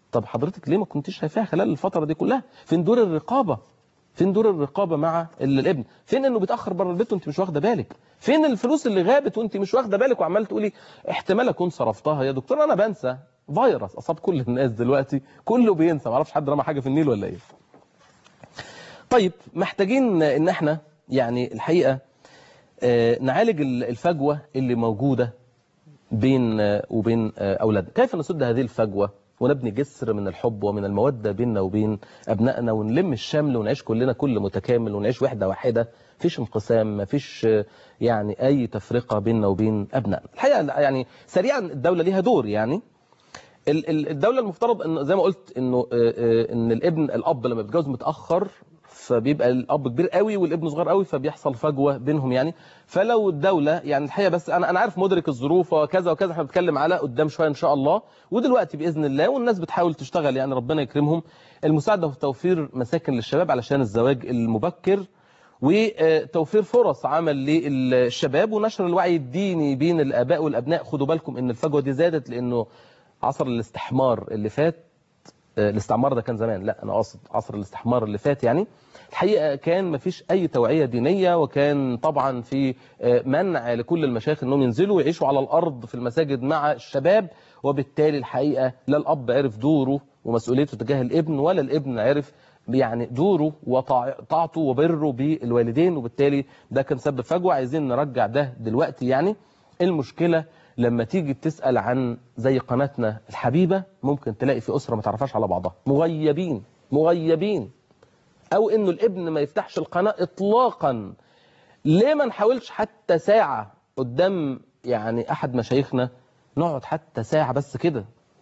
طب حضرتك ليه ما كنتيش شايفاها خلال الفتره دي كلها فين دور الرقابه فين دور الرقابه مع ال- الابن فين انه بيتاخر بره البيت وانت مش واخده بالك فين الفلوس اللي غابت وانت مش واخده بالك وعمال تقولي احتمال اكون صرفتها يا دكتور انا بنسى فيروس اصاب كل الناس دلوقتي كله بينسى معرفش حد رمى حاجه في النيل ولا ايه طيب محتاجين ان احنا يعني الحقيقه آه، نعالج ال- الفجوه اللي موجوده بين آه، وبين آه، اولادنا كيف نسد هذه الفجوه ونبني جسر من الحب ومن الموده بيننا وبين ابنائنا ونلم الشمل ونعيش كلنا كل متكامل ونعيش وحده واحده مفيش انقسام مفيش آه، يعني اي تفرقه بيننا وبين ابنائنا الحقيقه لا، يعني سريعا الدوله ليها دور يعني ال- ال- الدوله المفترض انه زي ما قلت انه آه، آه، ان الابن الاب لما بيتجوز متاخر فبيبقى الاب كبير قوي والابن صغير قوي فبيحصل فجوه بينهم يعني فلو الدوله يعني الحقيقه بس انا انا عارف مدرك الظروف وكذا وكذا احنا بنتكلم على قدام شويه ان شاء الله ودلوقتي باذن الله والناس بتحاول تشتغل يعني ربنا يكرمهم المساعده في توفير مساكن للشباب علشان الزواج المبكر وتوفير فرص عمل للشباب ونشر الوعي الديني بين الاباء والابناء خدوا بالكم ان الفجوه دي زادت لانه عصر الاستحمار اللي فات آه، الاستعمار ده كان زمان لا انا قاصد عصر الاستحمار اللي فات يعني الحقيقه كان مفيش اي توعيه دينيه وكان طبعا في آه، منع لكل المشايخ انهم ينزلوا ويعيشوا على الارض في المساجد مع الشباب وبالتالي الحقيقه لا الاب عرف دوره ومسؤوليته تجاه الابن ولا الابن عرف يعني دوره وطاعته وبره بالوالدين وبالتالي ده كان سبب فجوه عايزين نرجع ده دلوقتي يعني المشكله لما تيجي تسأل عن زي قناتنا الحبيبة ممكن تلاقي في أسرة ما تعرفهاش على بعضها مغيبين مغيبين أو إنه الابن ما يفتحش القناة إطلاقا ليه ما نحاولش حتى ساعة قدام يعني أحد مشايخنا نقعد حتى ساعة بس كده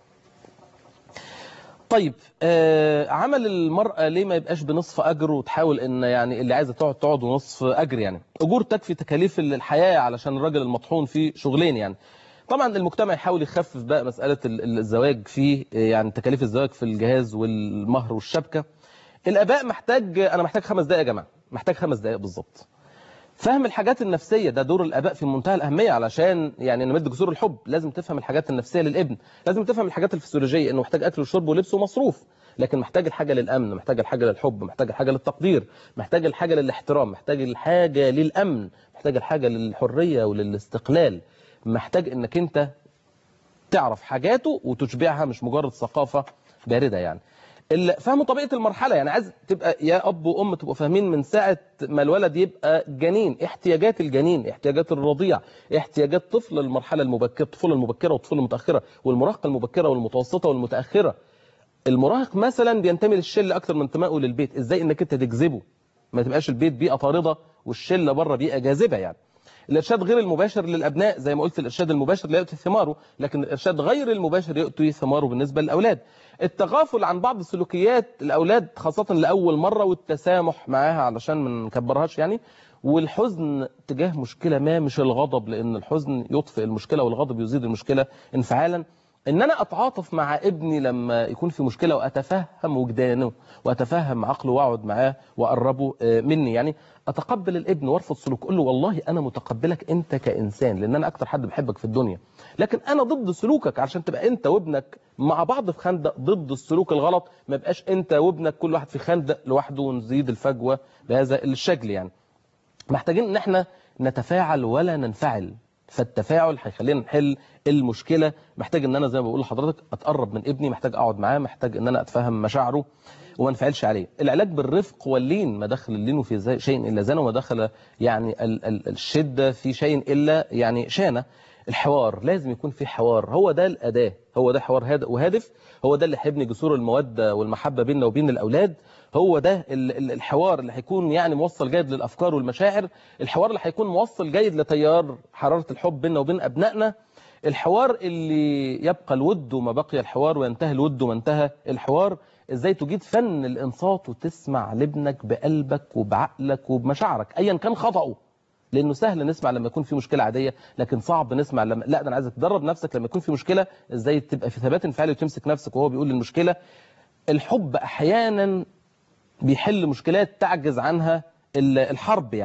طيب آه عمل المرأة ليه ما يبقاش بنصف أجر وتحاول إن يعني اللي عايزة تقعد تقعد ونصف أجر يعني أجور تكفي تكاليف الحياة علشان الراجل المطحون في شغلين يعني طبعا المجتمع يحاول يخفف بقى مسألة ال- الزواج في يعني تكاليف الزواج في الجهاز والمهر والشبكة الآباء محتاج أنا محتاج خمس دقايق يا جماعة محتاج خمس دقايق بالظبط فهم الحاجات النفسية ده دور الآباء في منتهى الأهمية علشان يعني نمد جسور الحب لازم تفهم الحاجات النفسية للابن لازم تفهم الحاجات الفسيولوجية إنه محتاج أكل وشرب ولبس ومصروف لكن محتاج الحاجة للأمن محتاج الحاجة للحب محتاج الحاجة للتقدير محتاج الحاجة للاحترام محتاج الحاجة للأمن محتاج الحاجة للحرية وللاستقلال محتاج إنك أنت تعرف حاجاته وتشبعها مش مجرد ثقافة باردة يعني ال- فهم طبيعة المرحلة يعني عايز تبقى يا أب وأم تبقوا فاهمين من ساعة ما الولد يبقى جنين احتياجات الجنين احتياجات الرضيع احتياجات طفل المرحلة المبكرة الطفولة المبكرة والطفولة المتأخرة والمراهقة المبكرة والمتوسطة والمتأخرة المراهق مثلا بينتمي للشله اكتر من انتمائه للبيت ازاي انك انت تجذبه ما تبقاش البيت بيئه طارده والشله بره بيئه جاذبه يعني الارشاد غير المباشر للابناء زي ما قلت الارشاد المباشر لا يؤتي ثماره لكن الارشاد غير المباشر يؤتي ثماره بالنسبه للاولاد التغافل عن بعض سلوكيات الاولاد خاصه لاول مره والتسامح معاها علشان ما نكبرهاش يعني والحزن تجاه مشكله ما مش الغضب لان الحزن يطفئ المشكله والغضب يزيد المشكله انفعالا ان انا اتعاطف مع ابني لما يكون في مشكله واتفهم وجدانه واتفهم عقله واقعد معاه واقربه آه، مني يعني اتقبل الابن وارفض سلوك اقول له والله انا متقبلك انت كانسان لان انا اكتر حد بحبك في الدنيا لكن انا ضد سلوكك عشان تبقى انت وابنك مع بعض في خندق ضد السلوك الغلط ما يبقاش انت وابنك كل واحد في خندق لوحده ونزيد الفجوه بهذا الشكل يعني محتاجين ان احنا نتفاعل ولا ننفعل فالتفاعل هيخلينا نحل المشكله محتاج ان انا زي ما بقول لحضرتك اتقرب من ابني محتاج اقعد معاه محتاج ان انا اتفهم مشاعره وما انفعلش عليه العلاج بالرفق واللين ما دخل اللين في زي- شيء الا زانه وما دخل يعني ال- ال- الشده في شيء الا يعني شانه الحوار لازم يكون في حوار هو ده الاداه هو ده حوار هاد- وهادف هو ده اللي هيبني جسور الموده والمحبه بيننا وبين الاولاد هو ده ال- ال- الحوار اللي هيكون يعني موصل جيد للافكار والمشاعر الحوار اللي هيكون موصل جيد لتيار حراره الحب بيننا وبين ابنائنا الحوار اللي يبقى الود ما بقي الحوار وينتهي الود ما انتهى الحوار ازاي تجيد فن الانصات وتسمع لابنك بقلبك وبعقلك وبمشاعرك ايا كان خطأه لانه سهل نسمع لما يكون في مشكله عاديه لكن صعب نسمع لما لا ده انا عايزك تدرب نفسك لما يكون في مشكله ازاي تبقى في ثبات انفعالي وتمسك نفسك وهو بيقول المشكله الحب احيانا بيحل مشكلات تعجز عنها ال- الحرب يعني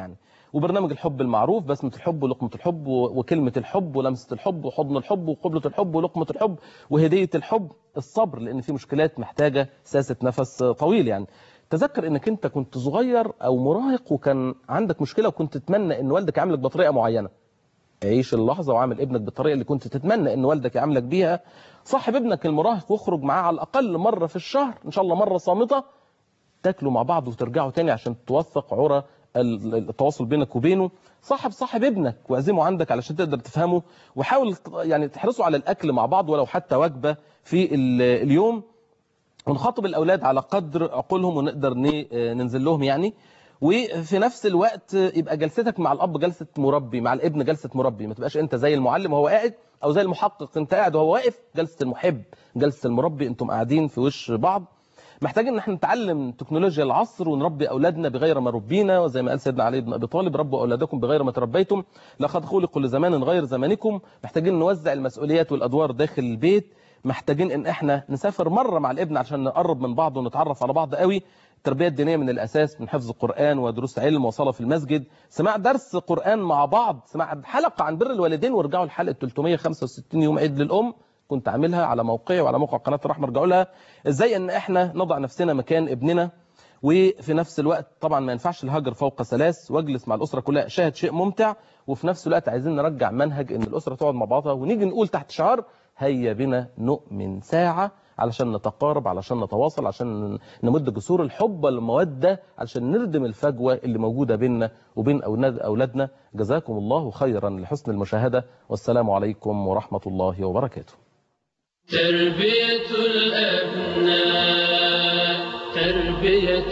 وبرنامج الحب المعروف بسمة الحب ولقمة الحب و- وكلمة الحب ولمسة الحب وحضن الحب وقبلة الحب ولقمة الحب وهدية الحب الصبر لأن في مشكلات محتاجة ساسة نفس طويل يعني تذكر انك انت كنت صغير او مراهق وكان عندك مشكلة وكنت تتمنى ان والدك يعاملك بطريقة معينة عيش اللحظة وعامل ابنك بالطريقة اللي كنت تتمنى ان والدك يعاملك بيها صاحب ابنك المراهق واخرج معاه على الأقل مرة في الشهر إن شاء الله مرة صامتة تاكلوا مع بعض وترجعوا تاني عشان توثق عرى ال- التواصل بينك وبينه صاحب صاحب ابنك واعزمه عندك علشان تقدر تفهمه وحاول ت- يعني تحرصوا على الأكل مع بعض ولو حتى وجبة في ال- اليوم ونخاطب الأولاد على قدر عقولهم ونقدر ن- ننزل لهم يعني وفي نفس الوقت يبقى جلستك مع الأب جلسة مربي مع الابن جلسة مربي ما تبقاش أنت زي المعلم وهو قاعد أو زي المحقق أنت قاعد وهو واقف جلسة المحب جلسة المربي أنتم قاعدين في وش بعض محتاجين ان احنا نتعلم تكنولوجيا العصر ونربي اولادنا بغير ما ربينا وزي ما قال سيدنا علي بن ابي طالب ربوا اولادكم بغير ما تربيتم لقد خلقوا لزمان غير زمانكم محتاجين نوزع المسؤوليات والادوار داخل البيت محتاجين ان احنا نسافر مره مع الابن عشان نقرب من بعض ونتعرف على بعض قوي التربيه الدينيه من الاساس من حفظ القران ودروس علم وصلاه في المسجد سماع درس قران مع بعض سماع حلقه عن بر الوالدين وارجعوا لحلقه 365 يوم عيد للام كنت عاملها على موقعي وعلى موقع قناه الرحمه ارجعوا لها ازاي ان احنا نضع نفسنا مكان ابننا وفي نفس الوقت طبعا ما ينفعش الهجر فوق ثلاث واجلس مع الاسره كلها شاهد شيء ممتع وفي نفس الوقت عايزين نرجع منهج ان الاسره تقعد مع بعضها ونيجي نقول تحت شعار هيا بنا نؤمن ساعه علشان نتقارب علشان نتواصل عشان نمد جسور الحب والموده علشان نردم الفجوه اللي موجوده بيننا وبين اولاد اولادنا جزاكم الله خيرا لحسن المشاهده والسلام عليكم ورحمه الله وبركاته تربية الأبناء تربية